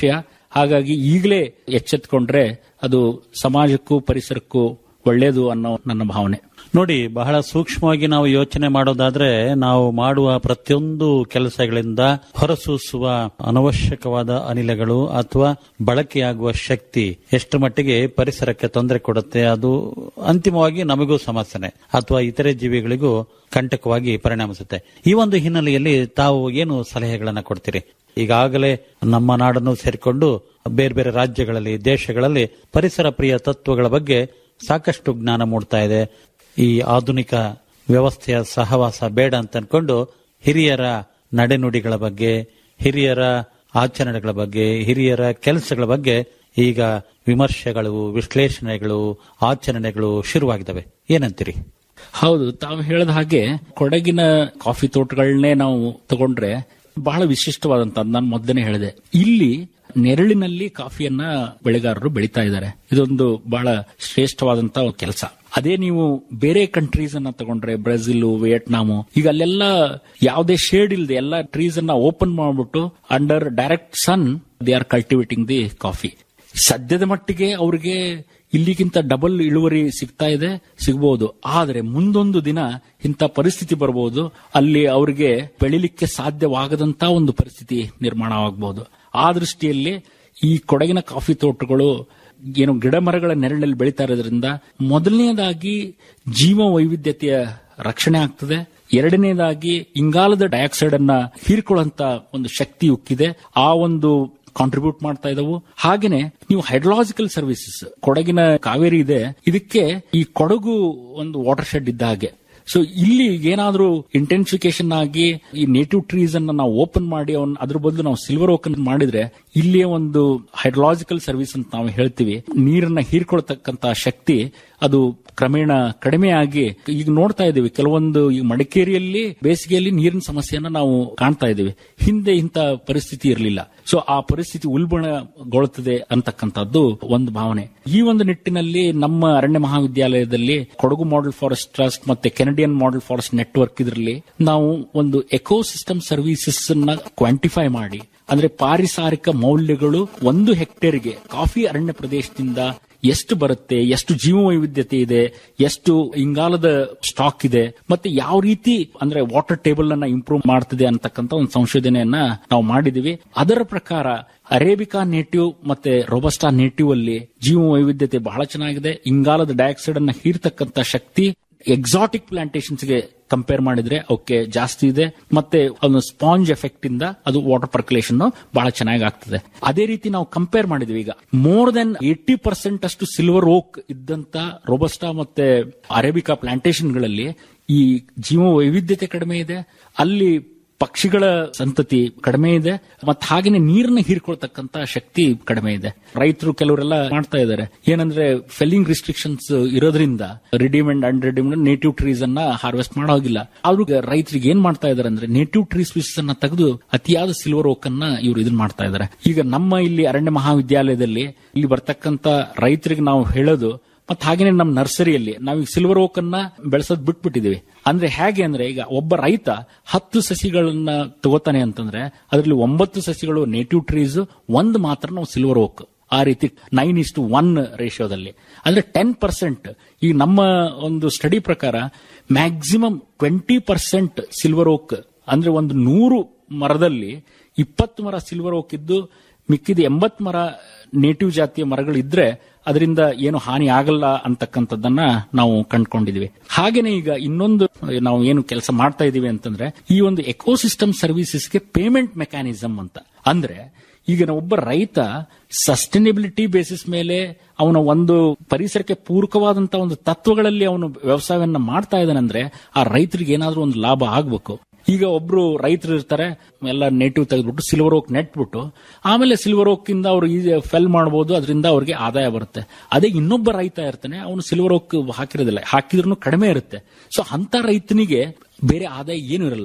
ಹಾಗಾಗಿ ಈಗಲೇ ಎಚ್ಚೆತ್ಕೊಂಡ್ರೆ ಅದು ಸಮಾಜಕ್ಕೂ ಪರಿಸರಕ್ಕೂ ಒಳ್ಳೆಯದು ಅನ್ನೋ ನನ್ನ ಭಾವನೆ ನೋಡಿ ಬಹಳ ಸೂಕ್ಷ್ಮವಾಗಿ ನಾವು ಯೋಚನೆ ಮಾಡೋದಾದ್ರೆ ನಾವು ಮಾಡುವ ಪ್ರತಿಯೊಂದು ಕೆಲಸಗಳಿಂದ ಹೊರಸೂಸುವ ಅನವಶ್ಯಕವಾದ ಅನಿಲಗಳು ಅಥವಾ ಬಳಕೆಯಾಗುವ ಶಕ್ತಿ ಎಷ್ಟು ಮಟ್ಟಿಗೆ ಪರಿಸರಕ್ಕೆ ತೊಂದರೆ ಕೊಡುತ್ತೆ ಅದು ಅಂತಿಮವಾಗಿ ನಮಗೂ ಸಮಸ್ಯೆನೆ ಅಥವಾ ಇತರೆ ಜೀವಿಗಳಿಗೂ ಕಂಟಕವಾಗಿ ಪರಿಣಮಿಸುತ್ತೆ ಈ ಒಂದು ಹಿನ್ನೆಲೆಯಲ್ಲಿ ತಾವು ಏನು ಸಲಹೆಗಳನ್ನ ಕೊಡ್ತೀರಿ ಈಗಾಗಲೇ ನಮ್ಮ ನಾಡನ್ನು ಸೇರಿಕೊಂಡು ಬೇರೆ ಬೇರೆ ರಾಜ್ಯಗಳಲ್ಲಿ ದೇಶಗಳಲ್ಲಿ ಪರಿಸರ ಪ್ರಿಯ ತತ್ವಗಳ ಬಗ್ಗೆ ಸಾಕಷ್ಟು ಜ್ಞಾನ ಮೂಡ್ತಾ ಇದೆ ಈ ಆಧುನಿಕ ವ್ಯವಸ್ಥೆಯ ಸಹವಾಸ ಬೇಡ ಅಂತ ಅನ್ಕೊಂಡು ಹಿರಿಯರ ನಡೆನುಡಿಗಳ ಬಗ್ಗೆ ಹಿರಿಯರ ಆಚರಣೆಗಳ ಬಗ್ಗೆ ಹಿರಿಯರ ಕೆಲಸಗಳ ಬಗ್ಗೆ ಈಗ ವಿಮರ್ಶೆಗಳು ವಿಶ್ಲೇಷಣೆಗಳು ಆಚರಣೆಗಳು ಶುರುವಾಗಿದ್ದಾವೆ ಏನಂತೀರಿ ಹೌದು ತಾವು ಹೇಳಿದ ಹಾಗೆ ಕೊಡಗಿನ ಕಾಫಿ ತೋಟಗಳನ್ನೇ ನಾವು ತಗೊಂಡ್ರೆ ಬಹಳ ವಿಶಿಷ್ಟವಾದಂತ ನಾನು ಮೊದಲನೇ ಹೇಳಿದೆ ಇಲ್ಲಿ ನೆರಳಿನಲ್ಲಿ ಕಾಫಿಯನ್ನ ಬೆಳೆಗಾರರು ಬೆಳೀತಾ ಇದ್ದಾರೆ ಇದೊಂದು ಬಹಳ ಶ್ರೇಷ್ಠವಾದಂತ ಕೆಲಸ ಅದೇ ನೀವು ಬೇರೆ ಕಂಟ್ರೀಸ್ ಅನ್ನ ತಗೊಂಡ್ರೆ ಬ್ರೆಜಿಲ್ ವಿಯೆಟ್ನಾಮು ಈಗ ಅಲ್ಲೆಲ್ಲ ಯಾವುದೇ ಶೇಡ್ ಇಲ್ಲದೆ ಎಲ್ಲ ಟ್ರೀಸ್ ಅನ್ನ ಓಪನ್ ಮಾಡ್ಬಿಟ್ಟು under direct sun they are cultivating the coffee ಸದ್ಯದ ಮಟ್ಟಿಗೆ ಅವ್ರಿಗೆ ಇಲ್ಲಿಗಿಂತ ಡಬಲ್ ಇಳುವರಿ ಸಿಗ್ತಾ ಇದೆ ಸಿಗಬಹುದು ಆದರೆ ಮುಂದೊಂದು ದಿನ ಇಂಥ ಪರಿಸ್ಥಿತಿ ಬರಬಹುದು ಅಲ್ಲಿ ಅವರಿಗೆ ಬೆಳಿಲಿಕ್ಕೆ ಸಾಧ್ಯವಾಗದಂತ ಒಂದು ಪರಿಸ್ಥಿತಿ ನಿರ್ಮಾಣವಾಗಬಹುದು ಆ ದೃಷ್ಟಿಯಲ್ಲಿ ಈ ಕೊಡಗಿನ ಕಾಫಿ ತೋಟಗಳು ಏನು ಗಿಡ ಮರಗಳ ನೆರಳಲ್ಲಿ ಬೆಳೀತಾ ಇರೋದ್ರಿಂದ ಮೊದಲನೇದಾಗಿ ಜೀವ ವೈವಿಧ್ಯತೆಯ ರಕ್ಷಣೆ ಆಗ್ತದೆ ಎರಡನೇದಾಗಿ ಇಂಗಾಲದ ಡೈಆಕ್ಸೈಡ್ ಅನ್ನ ಹೀರ್ಕೊಳ್ಳುವಂತ ಒಂದು ಶಕ್ತಿ ಉಕ್ಕಿದೆ ಆ ಒಂದು ಕಾಂಟ್ರಿಬ್ಯೂಟ್ ಮಾಡ್ತಾ ಇದಾವು ಹಾಗೇನೆ ನೀವು ಹೈಡ್ರಾಲಜಿಕಲ್ ಸರ್ವಿಸಸ್ ಕೊಡಗಿನ ಕಾವೇರಿ ಇದೆ ಇದಕ್ಕೆ ಈ ಕೊಡಗು ಒಂದು ವಾಟರ್ ಶೆಡ್ ಇದ್ದ ಹಾಗೆ ಸೊ ಇಲ್ಲಿ ಏನಾದ್ರೂ ಇಂಟೆನ್ಸಿಫಿಕೇಶನ್ ಆಗಿ ಈ ನೇಟಿವ್ ಟ್ರೀಸ್ ಅನ್ನ ನಾವು ಓಪನ್ ಮಾಡಿ ಅವನ್ ಅದ್ರ ಬದಲು ನಾವು ಸಿಲ್ವರ್ ಓಕ್ ಮಾಡಿದ್ರೆ ಇಲ್ಲಿಯ ಒಂದು ಹೈಡ್ರಾಲಜಿಕಲ್ ಸರ್ವಿಸ್ ಅಂತ ನಾವು ಹೇಳ್ತೀವಿ ನೀರನ್ನ ಹೀರ್ಕೊಳ್ತಕ್ಕಂತ ಶಕ್ತಿ ಅದು ಕ್ರಮೇಣ ಕಡಿಮೆ ಆಗಿ ಈಗ ನೋಡ್ತಾ ಇದ್ದೀವಿ ಕೆಲವೊಂದು ಈ ಮಡಿಕೇರಿಯಲ್ಲಿ ಬೇಸಿಗೆಯಲ್ಲಿ ನೀರಿನ ಸಮಸ್ಯೆಯನ್ನ ನಾವು ಕಾಣ್ತಾ ಇದ್ದೀವಿ ಹಿಂದೆ ಇಂಥ ಪರಿಸ್ಥಿತಿ ಇರಲಿಲ್ಲ ಸೊ ಆ ಪರಿಸ್ಥಿತಿ ಉಲ್ಬಣಗೊಳ್ಳುತ್ತದೆ ಅಂತಕ್ಕಂಥದ್ದು ಒಂದು ಭಾವನೆ ಈ ಒಂದು ನಿಟ್ಟಿನಲ್ಲಿ ನಮ್ಮ ಅರಣ್ಯ ಮಹಾವಿದ್ಯಾಲಯದಲ್ಲಿ ಕೊಡಗು ಮಾಡೆಲ್ ಫಾರೆಸ್ಟ್ ಟ್ರಸ್ಟ್ ಮತ್ತೆ ಕೆನಡಿಯನ್ ಮಾಡೆಲ್ ಫಾರೆಸ್ಟ್ ನೆಟ್ವರ್ಕ್ ಇದರಲ್ಲಿ ನಾವು ಒಂದು ಎಕೋಸಿಸ್ಟಮ್ ಸರ್ವಿಸಸ್ ಅನ್ನ ಕ್ವಾಂಟಿಫೈ ಮಾಡಿ ಅಂದ್ರೆ ಪಾರಿಸಾರಿಕ ಮೌಲ್ಯಗಳು ಒಂದು ಹೆಕ್ಟೇರ್ಗೆ ಕಾಫಿ ಅರಣ್ಯ ಪ್ರದೇಶದಿಂದ ಎಷ್ಟು ಬರುತ್ತೆ ಎಷ್ಟು ಜೀವ ವೈವಿಧ್ಯತೆ ಇದೆ ಎಷ್ಟು ಇಂಗಾಲದ ಸ್ಟಾಕ್ ಇದೆ ಮತ್ತೆ ಯಾವ ರೀತಿ ಅಂದ್ರೆ ವಾಟರ್ ಟೇಬಲ್ ಅನ್ನ ಇಂಪ್ರೂವ್ ಮಾಡ್ತಿದೆ ಅಂತಕ್ಕಂಥ ಒಂದು ಸಂಶೋಧನೆಯನ್ನ ನಾವು ಮಾಡಿದೀವಿ ಅದರ ಪ್ರಕಾರ ಅರೇಬಿಕಾ ನೇಟಿವ್ ಮತ್ತೆ ರೋಬಸ್ಟಾ ನೇಟಿವ್ ಅಲ್ಲಿ ಜೀವ ವೈವಿಧ್ಯತೆ ಬಹಳ ಚೆನ್ನಾಗಿದೆ ಇಂಗಾಲದ ಡೈಆಕ್ಸೈಡ್ ಅನ್ನ ಹೀರ್ತಕ್ಕಂಥ ಶಕ್ತಿ ಎಕ್ಸಾಟಿಕ್ ಪ್ಲಾಂಟೇಶನ್ಸ್ ಗೆ ಕಂಪೇರ್ ಮಾಡಿದ್ರೆ ಅವಕ್ಕೆ ಜಾಸ್ತಿ ಇದೆ ಮತ್ತೆ ಒಂದು ಸ್ಪಾಂಜ್ ಎಫೆಕ್ಟ್ ಇಂದ ಅದು ವಾಟರ್ ಪರ್ಕ್ಯುಲೇಷನ್ ಬಹಳ ಚೆನ್ನಾಗಿ ಆಗ್ತದೆ ಅದೇ ರೀತಿ ನಾವು ಕಂಪೇರ್ ಮಾಡಿದ್ವಿ ಈಗ ಮೋರ್ ದೆನ್ ಏಟಿ ಪರ್ಸೆಂಟ್ ಅಷ್ಟು ಸಿಲ್ವರ್ ಓಕ್ ಇದ್ದಂತ ರೋಬಸ್ಟಾ ಮತ್ತೆ ಅರೇಬಿಕಾ ಪ್ಲಾಂಟೇಶನ್ಗಳಲ್ಲಿ ಈ ಜೀವ ವೈವಿಧ್ಯತೆ ಕಡಿಮೆ ಇದೆ ಅಲ್ಲಿ ಪಕ್ಷಿಗಳ ಸಂತತಿ ಕಡಿಮೆ ಇದೆ ಮತ್ತೆ ಹಾಗೇನೆ ನೀರನ್ನ ಹೀರ್ಕೊಳ್ತಕ್ಕಂತ ಶಕ್ತಿ ಕಡಿಮೆ ಇದೆ ರೈತರು ಕೆಲವರೆಲ್ಲ ಮಾಡ್ತಾ ಇದ್ದಾರೆ ಏನಂದ್ರೆ ಫೆಲ್ಲಿಂಗ್ ರಿಸ್ಟ್ರಿಕ್ಷನ್ಸ್ ಇರೋದ್ರಿಂದ redeemed and redeemed native trees ಅನ್ನ ಹಾರ್ವೆಸ್ಟ್ ಮಾಡೋಗಿಲ್ಲ ಆದ್ರೂ ರೈತರಿಗೆ ಏನ್ ಮಾಡ್ತಾ ಇದಾರೆ ಅಂದ್ರೆ ನೇಟಿವ್ ಟ್ರೀ ಸ್ಪೀಸಸ್ ಅನ್ನ ತೆಗೆದು ಅತಿಯಾದ ಸಿಲ್ವರ್ ಓಕ್ ಅನ್ನ ಇವರು ಇದನ್ನ ಮಾಡ್ತಾ ಇದ್ದಾರೆ ಈಗ ನಮ್ಮ ಇಲ್ಲಿ ಅರಣ್ಯ ಮಹಾವಿದ್ಯಾಲಯದಲ್ಲಿ ಇಲ್ಲಿ ಬರ್ತಕ್ಕಂತ ರೈತರಿಗೆ ನಾವು ಹೇಳೋದು ಮತ್ತೆ ಹಾಗೇನೆ ನಮ್ಮ ನರ್ಸರಿಯಲ್ಲಿ ನಾವೀಗ ಸಿಲ್ವರ್ ಓಕ್ ಅನ್ನ ಬೆಳೆಸೋದ್ ಬಿಟ್ಬಿಟ್ಟಿದೀವಿ ಅಂದ್ರೆ ಹೇಗೆ ಅಂದ್ರೆ ಈಗ ಒಬ್ಬ ರೈತ ಹತ್ತು ಸಸಿಗಳನ್ನ ತಗೋತಾನೆ ಅಂತಂದ್ರೆ ಅದರಲ್ಲಿ ಒಂಬತ್ತು ಸಸಿಗಳು ನೇಟಿವ್ ಟ್ರೀಸ್ ಒಂದು ಮಾತ್ರ ನಾವು ಸಿಲ್ವರ್ ಓಕ್ ಆ ರೀತಿ ನೈನ್ ಇಸ್ ಟು ಒನ್ ರೇಷಿಯೋದಲ್ಲಿ ಅಂದ್ರೆ ಟೆನ್ ಪರ್ಸೆಂಟ್ ಈ ನಮ್ಮ ಒಂದು ಸ್ಟಡಿ ಪ್ರಕಾರ maximum twenty percent silver oak ಅಂದ್ರೆ ಒಂದು ನೂರು ಮರದಲ್ಲಿ ಇಪ್ಪತ್ತು ಮರ ಸಿಲ್ವರ್ ಓಕ್ ಇದ್ದು ಮಿಕ್ಕಿದ ಎಂಬತ್ ಮರ ನೇಟಿವ್ ಜಾತಿಯ ಮರಗಳಿದ್ರೆ ಅದರಿಂದ ಏನು ಹಾನಿ ಆಗಲ್ಲ ಅಂತಕ್ಕಂಥದ್ದನ್ನ ನಾವು ಕಂಡುಕೊಂಡಿದೀವಿ ಹಾಗೇನೆ ಈಗ ಇನ್ನೊಂದು ನಾವು ಏನು ಕೆಲಸ ಮಾಡ್ತಾ ಇದೀವಿ ಅಂತಂದ್ರೆ ಈ ಒಂದು ಎಕೋಸಿಸ್ಟಮ್ ಸರ್ವಿಸಸ್ಗೆ ಪೇಮೆಂಟ್ ಮೆಕ್ಯಾನಿಸಮ್ ಅಂತ ಅಂದ್ರೆ ಈಗ ಒಬ್ಬ ರೈತ ಸಸ್ಟೈನಬಿಲಿಟಿ ಬೇಸಿಸ್ ಮೇಲೆ ಅವನ ಒಂದು ಪರಿಸರಕ್ಕೆ ಪೂರಕವಾದಂತಹ ಒಂದು ತತ್ವಗಳಲ್ಲಿ ಅವನು ವ್ಯವಸಾಯವನ್ನ ಮಾಡ್ತಾ ಇದ್ದಾನಂದ್ರೆ ಆ ರೈತರಿಗೆ ಏನಾದ್ರೂ ಒಂದು ಲಾಭ ಆಗ್ಬೇಕು ಈಗ ಒಬ್ರು ರೈತರು ಇರ್ತಾರೆ ಎಲ್ಲ ನೇಟಿವ್ ತೆಗೆದ್ಬಿಟ್ಟು ಸಿಲ್ವರ್ ಓಕ್ ನೆಟ್ಬಿಟ್ಟು ಆಮೇಲೆ ಸಿಲ್ವರ್ ಓಕ್ ಇಂದ ಅವ್ರು ಫೆಲ್ ಮಾಡಬಹುದು ಅದರಿಂದ ಅವ್ರಿಗೆ ಆದಾಯ ಬರುತ್ತೆ ಅದೇ ಇನ್ನೊಬ್ಬ ರೈತ ಇರ್ತಾನೆ ಅವನು ಸಿಲ್ವರ್ ಓಕ್ ಹಾಕಿರೋದಿಲ್ಲ ಹಾಕಿದ್ರು ಕಡಿಮೆ ಇರುತ್ತೆ ಸೊ ಅಂತ ರೈತನಿಗೆ ಬೇರೆ ಆದಾಯ ಏನು ಇರಲ್ಲ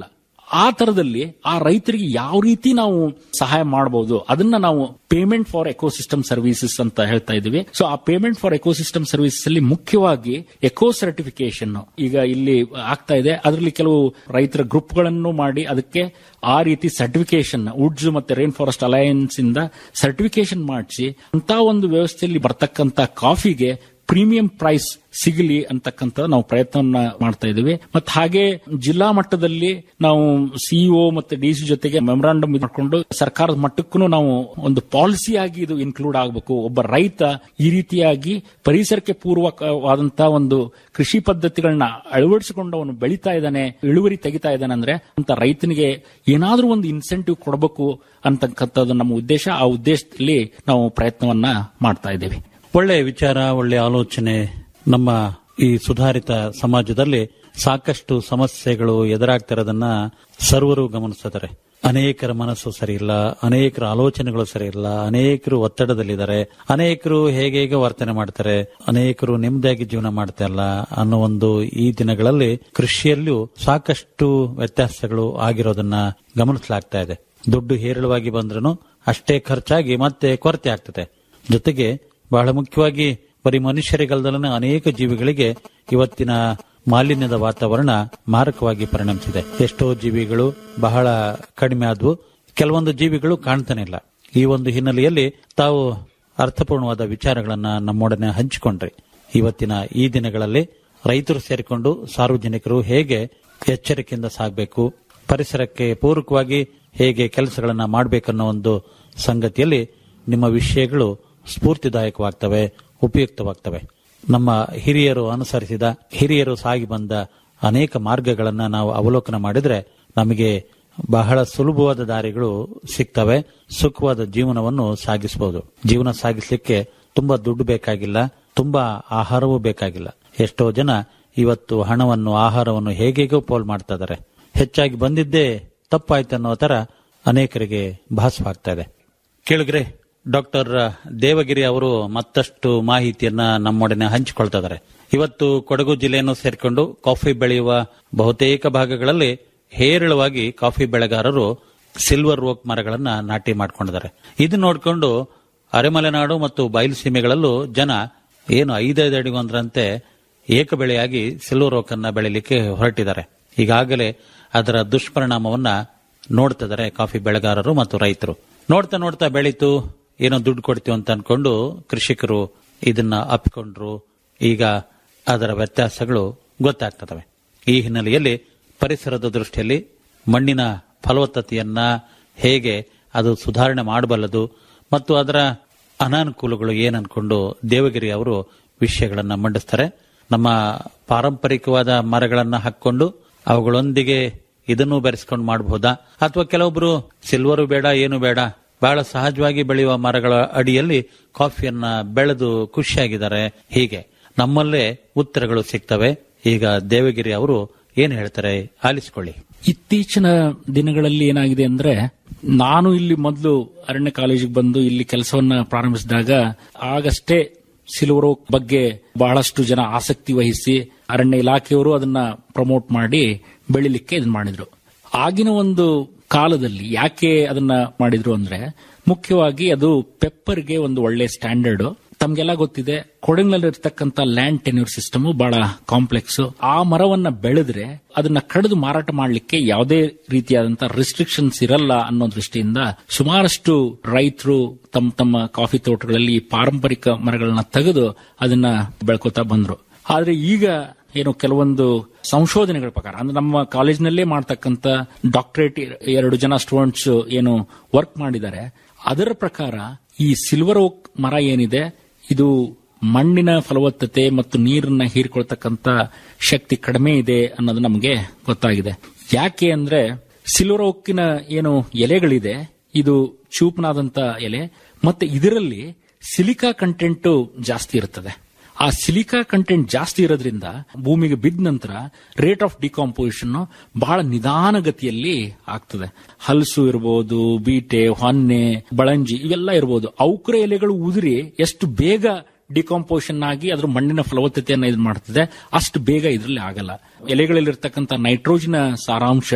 ಆ ತರದಲ್ಲಿ ಆ ರೈತರಿಗೆ ಯಾವ ರೀತಿ ನಾವು ಸಹಾಯ ಮಾಡಬಹುದು ಅದನ್ನ ನಾವು ಪೇಮೆಂಟ್ ಫಾರ್ ಎಕೋಸಿಸ್ಟಮ್ ಸರ್ವಿಸಸ್ ಅಂತ ಹೇಳ್ತಾ ಇದೀವಿ ಸೊ ಆ ಪೇಮೆಂಟ್ ಫಾರ್ ಎಕೋಸಿಸ್ಟಮ್ ಸರ್ವಿಸಸ್ ಅಲ್ಲಿ ಮುಖ್ಯವಾಗಿ ಎಕೋ ಸರ್ಟಿಫಿಕೇಶನ್ ಈಗ ಇಲ್ಲಿ ಆಗ್ತಾ ಇದೆ ಅದರಲ್ಲಿ ಕೆಲವು ರೈತರ ಗ್ರೂಪ್ಗಳನ್ನು ಮಾಡಿ ಅದಕ್ಕೆ ಆ ರೀತಿ ಸರ್ಟಿಫಿಕೇಶನ್ ವುಡ್ಸ್ ಮತ್ತೆ ರೈನ್ ಫಾರೆಸ್ಟ್ ಅಲಯನ್ಸ್ ಇಂದ ಸರ್ಟಿಫಿಕೇಶನ್ ಮಾಡಿಸಿ ಅಂತ ಒಂದು ವ್ಯವಸ್ಥೆಯಲ್ಲಿ ಬರ್ತಕ್ಕಂತ ಕಾಫಿಗೆ ಪ್ರೀಮಿಯಂ ಪ್ರೈಸ್ ಸಿಗಲಿ ಅಂತಕ್ಕಂಥ ನಾವು ಪ್ರಯತ್ನವನ್ನ ಮಾಡ್ತಾ ಇದ್ದೀವಿ ಮತ್ತೆ ಹಾಗೆ ಜಿಲ್ಲಾ ಮಟ್ಟದಲ್ಲಿ ನಾವು ಸಿಇಒ ಮತ್ತೆ ಡಿಸಿ ಜೊತೆಗೆ ಮೆಮೊರಾಂಡಮ್ ಮಾಡಿಕೊಂಡು ಸರ್ಕಾರದ ಮಟ್ಟಕ್ಕೂ ನಾವು ಒಂದು ಪಾಲಿಸಿ ಆಗಿ ಇದು ಇನ್ಕ್ಲೂಡ್ ಆಗಬೇಕು ಒಬ್ಬ ರೈತ ಈ ರೀತಿಯಾಗಿ ಪರಿಸರಕ್ಕೆ ಪೂರ್ವಕವಾದಂತಹ ಒಂದು ಕೃಷಿ ಪದ್ಧತಿಗಳನ್ನ ಅಳವಡಿಸಿಕೊಂಡು ಅವನು ಬೆಳೀತಾ ಇದ್ದಾನೆ ಇಳುವರಿ ತೆಗಿತಾ ಇದ್ದಾನೆ ಅಂದ್ರೆ ಅಂತ ರೈತನಿಗೆ ಏನಾದ್ರೂ ಒಂದು ಇನ್ಸೆಂಟಿವ್ ಕೊಡಬೇಕು ಅಂತಕ್ಕಂಥದ್ದು ನಮ್ಮ ಉದ್ದೇಶ ಆ ಉದ್ದೇಶದಲ್ಲಿ ನಾವು ಪ್ರಯತ್ನವನ್ನ ಮಾಡ್ತಾ ಇದ್ದೇವೆ ಒಳ್ಳೆಯ ವಿಚಾರ ಒಳ್ಳೆಯ ಆಲೋಚನೆ ನಮ್ಮ ಈ ಸುಧಾರಿತ ಸಮಾಜದಲ್ಲಿ ಸಾಕಷ್ಟು ಸಮಸ್ಯೆಗಳು ಎದುರಾಗ್ತಿರೋದನ್ನ ಸರ್ವರು ಗಮನಿಸ್ತಿದ್ದಾರೆ ಅನೇಕರ ಮನಸ್ಸು ಸರಿ ಇಲ್ಲ ಅನೇಕರ ಆಲೋಚನೆಗಳು ಸರಿ ಇಲ್ಲ ಅನೇಕರು ಒತ್ತಡದಲ್ಲಿದ್ದಾರೆ ಅನೇಕರು ಹೇಗೆ ಹೇಗೆ ವರ್ತನೆ ಮಾಡ್ತಾರೆ ಅನೇಕರು ನೆಮ್ಮದಿಯಾಗಿ ಜೀವನ ಮಾಡ್ತಾ ಇಲ್ಲ ಅನ್ನೋ ಒಂದು ಈ ದಿನಗಳಲ್ಲಿ ಕೃಷಿಯಲ್ಲೂ ಸಾಕಷ್ಟು ವ್ಯತ್ಯಾಸಗಳು ಆಗಿರೋದನ್ನ ಗಮನಿಸಲಾಗ್ತಾ ಇದೆ ದುಡ್ಡು ಹೇರಳವಾಗಿ ಬಂದ್ರೂ ಅಷ್ಟೇ ಖರ್ಚಾಗಿ ಮತ್ತೆ ಕೊರತೆ ಆಗ್ತದೆ ಜೊತೆಗೆ ಬಹಳ ಮುಖ್ಯವಾಗಿ ಬರೀ ಮನುಷ್ಯರಿಗಲ್ದಲೇ ಅನೇಕ ಜೀವಿಗಳಿಗೆ ಇವತ್ತಿನ ಮಾಲಿನ್ಯದ ವಾತಾವರಣ ಮಾರಕವಾಗಿ ಪರಿಣಮಿಸಿದೆ ಎಷ್ಟೋ ಜೀವಿಗಳು ಬಹಳ ಕಡಿಮೆ ಆದವು ಕೆಲವೊಂದು ಜೀವಿಗಳು ಕಾಣ್ತಾನೆ ಇಲ್ಲ ಈ ಒಂದು ಹಿನ್ನೆಲೆಯಲ್ಲಿ ತಾವು ಅರ್ಥಪೂರ್ಣವಾದ ವಿಚಾರಗಳನ್ನ ನಮ್ಮೊಡನೆ ಹಂಚಿಕೊಂಡ್ರಿ ಇವತ್ತಿನ ಈ ದಿನಗಳಲ್ಲಿ ರೈತರು ಸೇರಿಕೊಂಡು ಸಾರ್ವಜನಿಕರು ಹೇಗೆ ಎಚ್ಚರಿಕೆಯಿಂದ ಸಾಗಬೇಕು ಪರಿಸರಕ್ಕೆ ಪೂರಕವಾಗಿ ಹೇಗೆ ಕೆಲಸಗಳನ್ನ ಮಾಡಬೇಕನ್ನೋ ಒಂದು ಸಂಗತಿಯಲ್ಲಿ ನಿಮ್ಮ ವಿಷಯಗಳು ಸ್ಫೂರ್ತಿದಾಯಕವಾಗ್ತವೆ ಉಪಯುಕ್ತವಾಗ್ತವೆ ನಮ್ಮ ಹಿರಿಯರು ಅನುಸರಿಸಿದ ಹಿರಿಯರು ಸಾಗಿ ಬಂದ ಅನೇಕ ಮಾರ್ಗಗಳನ್ನ ನಾವು ಅವಲೋಕನ ಮಾಡಿದ್ರೆ ನಮಗೆ ಬಹಳ ಸುಲಭವಾದ ದಾರಿಗಳು ಸಿಗ್ತವೆ ಸುಖವಾದ ಜೀವನವನ್ನು ಸಾಗಿಸಬಹುದು ಜೀವನ ಸಾಗಿಸಲಿಕ್ಕೆ ತುಂಬಾ ದುಡ್ಡು ಬೇಕಾಗಿಲ್ಲ ತುಂಬಾ ಆಹಾರವೂ ಬೇಕಾಗಿಲ್ಲ ಎಷ್ಟೋ ಜನ ಇವತ್ತು ಹಣವನ್ನು ಆಹಾರವನ್ನು ಹೇಗೇಗೋ ಪೋಲ್ ಮಾಡ್ತಾ ಇದ್ದಾರೆ ಹೆಚ್ಚಾಗಿ ಬಂದಿದ್ದೇ ತಪ್ಪಾಯ್ತು ಅನ್ನೋ ತರ ಅನೇಕರಿಗೆ ಭಾಸವಾಗ್ತಾ ಇದೆ ಕೇಳಿದ್ರೆ ಡಾಕ್ಟರ್ ದೇವಗಿರಿ ಅವರು ಮತ್ತಷ್ಟು ಮಾಹಿತಿಯನ್ನ ನಮ್ಮೊಡನೆ ಹಂಚಿಕೊಳ್ತಾ ಇದ್ದಾರೆ ಇವತ್ತು ಕೊಡಗು ಜಿಲ್ಲೆಯನ್ನು ಸೇರಿಕೊಂಡು ಕಾಫಿ ಬೆಳೆಯುವ ಬಹುತೇಕ ಭಾಗಗಳಲ್ಲಿ ಹೇರಳವಾಗಿ ಕಾಫಿ ಬೆಳೆಗಾರರು ಸಿಲ್ವರ್ ಓಕ್ ಮರಗಳನ್ನ ನಾಟಿ ಮಾಡ್ಕೊಂಡಿದ್ದಾರೆ ಇದು ನೋಡಿಕೊಂಡು ಅರೆಮಲೆನಾಡು ಮತ್ತು ಬಯಲು ಸೀಮೆಗಳಲ್ಲೂ ಜನ ಏನು ಐದೈದು ಅಡಿಗೊಂದ್ರಂತೆ ಏಕ ಬೆಳೆಯಾಗಿ ಸಿಲ್ವರ್ ಓಕ್ ಅನ್ನ ಬೆಳಿಲಿಕ್ಕೆ ಹೊರಟಿದ್ದಾರೆ ಈಗಾಗಲೇ ಅದರ ದುಷ್ಪರಿಣಾಮವನ್ನ ನೋಡ್ತಿದ್ದಾರೆ ಕಾಫಿ ಬೆಳೆಗಾರರು ಮತ್ತು ರೈತರು ನೋಡ್ತಾ ನೋಡ್ತಾ ಬೆಳೀತು ಏನೋ ದುಡ್ಡು ಕೊಡ್ತೀವಿ ಅಂತ ಅನ್ಕೊಂಡು ಕೃಷಿಕರು ಇದನ್ನ ಅಪ್ಪಿಕೊಂಡ್ರು ಈಗ ಅದರ ವ್ಯತ್ಯಾಸಗಳು ಗೊತ್ತಾಗ್ತದವೆ ಈ ಹಿನ್ನೆಲೆಯಲ್ಲಿ ಪರಿಸರದ ದೃಷ್ಟಿಯಲ್ಲಿ ಮಣ್ಣಿನ ಫಲವತ್ತತೆಯನ್ನ ಹೇಗೆ ಅದು ಸುಧಾರಣೆ ಮಾಡಬಲ್ಲದು ಮತ್ತು ಅದರ ಅನಾನುಕೂಲಗಳು ಏನನ್ಕೊಂಡು ದೇವಗಿರಿ ಅವರು ವಿಷಯಗಳನ್ನ ಮಂಡಿಸ್ತಾರೆ ನಮ್ಮ ಪಾರಂಪರಿಕವಾದ ಮರಗಳನ್ನ ಹಾಕೊಂಡು ಅವುಗಳೊಂದಿಗೆ ಇದನ್ನು ಬೆರೆಸ್ಕೊಂಡು ಮಾಡಬಹುದಾ ಅಥವಾ ಕೆಲವೊಬ್ರು ಸಿಲ್ವರು ಬೇಡ ಏನು ಬೇಡ ಬಹಳ ಸಹಜವಾಗಿ ಬೆಳೆಯುವ ಮರಗಳ ಅಡಿಯಲ್ಲಿ ಕಾಫಿಯನ್ನ ಬೆಳೆದು ಖುಷಿಯಾಗಿದ್ದಾರೆ ಹೀಗೆ ನಮ್ಮಲ್ಲೇ ಉತ್ತರಗಳು ಸಿಗ್ತವೆ ಈಗ ದೇವಗಿರಿ ಅವರು ಏನ್ ಹೇಳ್ತಾರೆ ಆಲಿಸಿಕೊಳ್ಳಿ ಇತ್ತೀಚಿನ ದಿನಗಳಲ್ಲಿ ಏನಾಗಿದೆ ಅಂದ್ರೆ ನಾನು ಇಲ್ಲಿ ಮೊದಲು ಅರಣ್ಯ ಕಾಲೇಜಿಗೆ ಬಂದು ಇಲ್ಲಿ ಕೆಲಸವನ್ನ ಪ್ರಾರಂಭಿಸಿದಾಗ ಆಗಷ್ಟೇ ಸಿಲ್ವರ್ ಓಕ್ ಬಗ್ಗೆ ಬಹಳಷ್ಟು ಜನ ಆಸಕ್ತಿ ವಹಿಸಿ ಅರಣ್ಯ ಇಲಾಖೆಯವರು ಅದನ್ನ ಪ್ರಮೋಟ್ ಮಾಡಿ ಬೆಳಿಲಿಕ್ಕೆ ಇದನ್ನ ಮಾಡಿದ್ರು ಆಗಿನ ಒಂದು ಕಾಲದಲ್ಲಿ ಯಾಕೆ ಅದನ್ನ ಮಾಡಿದ್ರು ಅಂದ್ರೆ ಮುಖ್ಯವಾಗಿ ಅದು ಪೆಪ್ಪರ್ಗೆ ಒಂದು ಒಳ್ಳೆ ಸ್ಟ್ಯಾಂಡರ್ಡ್ ತಮ್ಗೆಲ್ಲ ಗೊತ್ತಿದೆ ಕೊಡಗಿನಲ್ಲಿ ಇರ್ತಕ್ಕಂಥ ಲ್ಯಾಂಡ್ ಟೆನ್ಯೂರ್ ಸಿಸ್ಟಮ್ ಬಹಳ ಕಾಂಪ್ಲೆಕ್ಸ್ ಆ ಮರವನ್ನ ಬೆಳೆದ್ರೆ ಅದನ್ನ ಕಡಿದು ಮಾರಾಟ ಮಾಡಲಿಕ್ಕೆ ಯಾವುದೇ ರೀತಿಯಾದಂತಹ ರಿಸ್ಟ್ರಿಕ್ಷನ್ಸ್ ಇರಲ್ಲ ಅನ್ನೋ ದೃಷ್ಟಿಯಿಂದ ಸುಮಾರಷ್ಟು ರೈತರು ತಮ್ಮ ತಮ್ಮ ಕಾಫಿ ತೋಟಗಳಲ್ಲಿ ಈ ಪಾರಂಪರಿಕ ಮರಗಳನ್ನ ತೆಗೆದು ಅದನ್ನ ಬೆಳ್ಕೋತಾ ಬಂದ್ರು ಆದ್ರೆ ಈಗ ಏನು ಕೆಲವೊಂದು ಸಂಶೋಧನೆಗಳ ಪ್ರಕಾರ ಅಂದ್ರೆ ನಮ್ಮ ಕಾಲೇಜಿನಲ್ಲೇ ಮಾಡ್ತಕ್ಕಂಥ ಡಾಕ್ಟರೇಟ್ ಎರಡು ಜನ ಸ್ಟೂಡೆಂಟ್ಸ್ ಏನು ವರ್ಕ್ ಮಾಡಿದ್ದಾರೆ ಅದರ ಪ್ರಕಾರ ಈ ಸಿಲ್ವರ್ ಓಕ್ ಮರ ಏನಿದೆ ಇದು ಮಣ್ಣಿನ ಫಲವತ್ತತೆ ಮತ್ತು ನೀರನ್ನ ಹೀರಿಕೊಳ್ತಕ್ಕಂಥ ಶಕ್ತಿ ಕಡಿಮೆ ಇದೆ ಅನ್ನೋದು ನಮಗೆ ಗೊತ್ತಾಗಿದೆ ಯಾಕೆ ಅಂದ್ರೆ ಸಿಲ್ವರ್ ಓಕಿನ ಏನು ಎಲೆಗಳಿದೆ ಇದು ಚೂಪನಾದಂತ ಎಲೆ ಮತ್ತೆ ಇದರಲ್ಲಿ ಸಿಲಿಕಾ ಕಂಟೆಂಟ್ ಜಾಸ್ತಿ ಇರುತ್ತದೆ ಆ ಸಿಲಿಕಾ ಕಂಟೆಂಟ್ ಜಾಸ್ತಿ ಇರೋದ್ರಿಂದ ಭೂಮಿಗೆ ಬಿದ್ದ ನಂತರ ರೇಟ್ ಆಫ್ ಡಿಕಾಂಪೋಸಿಷನ್ ಬಹಳ ನಿಧಾನಗತಿಯಲ್ಲಿ ಆಗ್ತದೆ ಹಲಸು ಇರಬಹುದು ಬೀಟೆ ಹೊನ್ನೆ ಬಳಂಜಿ ಇವೆಲ್ಲ ಇರಬಹುದು ಔಕ್ರ ಎಲೆಗಳು ಉದುರಿ ಎಷ್ಟು ಬೇಗ ಡಿಕಾಂಪೋಷನ್ ಆಗಿ ಅದ್ರ ಮಣ್ಣಿನ ಫಲವತ್ತತೆಯನ್ನ ಇದು ಮಾಡ್ತದೆ ಅಷ್ಟು ಬೇಗ ಇದರಲ್ಲಿ ಆಗಲ್ಲ ಎಲೆಗಳಲ್ಲಿರ್ತಕ್ಕಂಥ ನೈಟ್ರೋಜಿನ ಸಾರಾಂಶ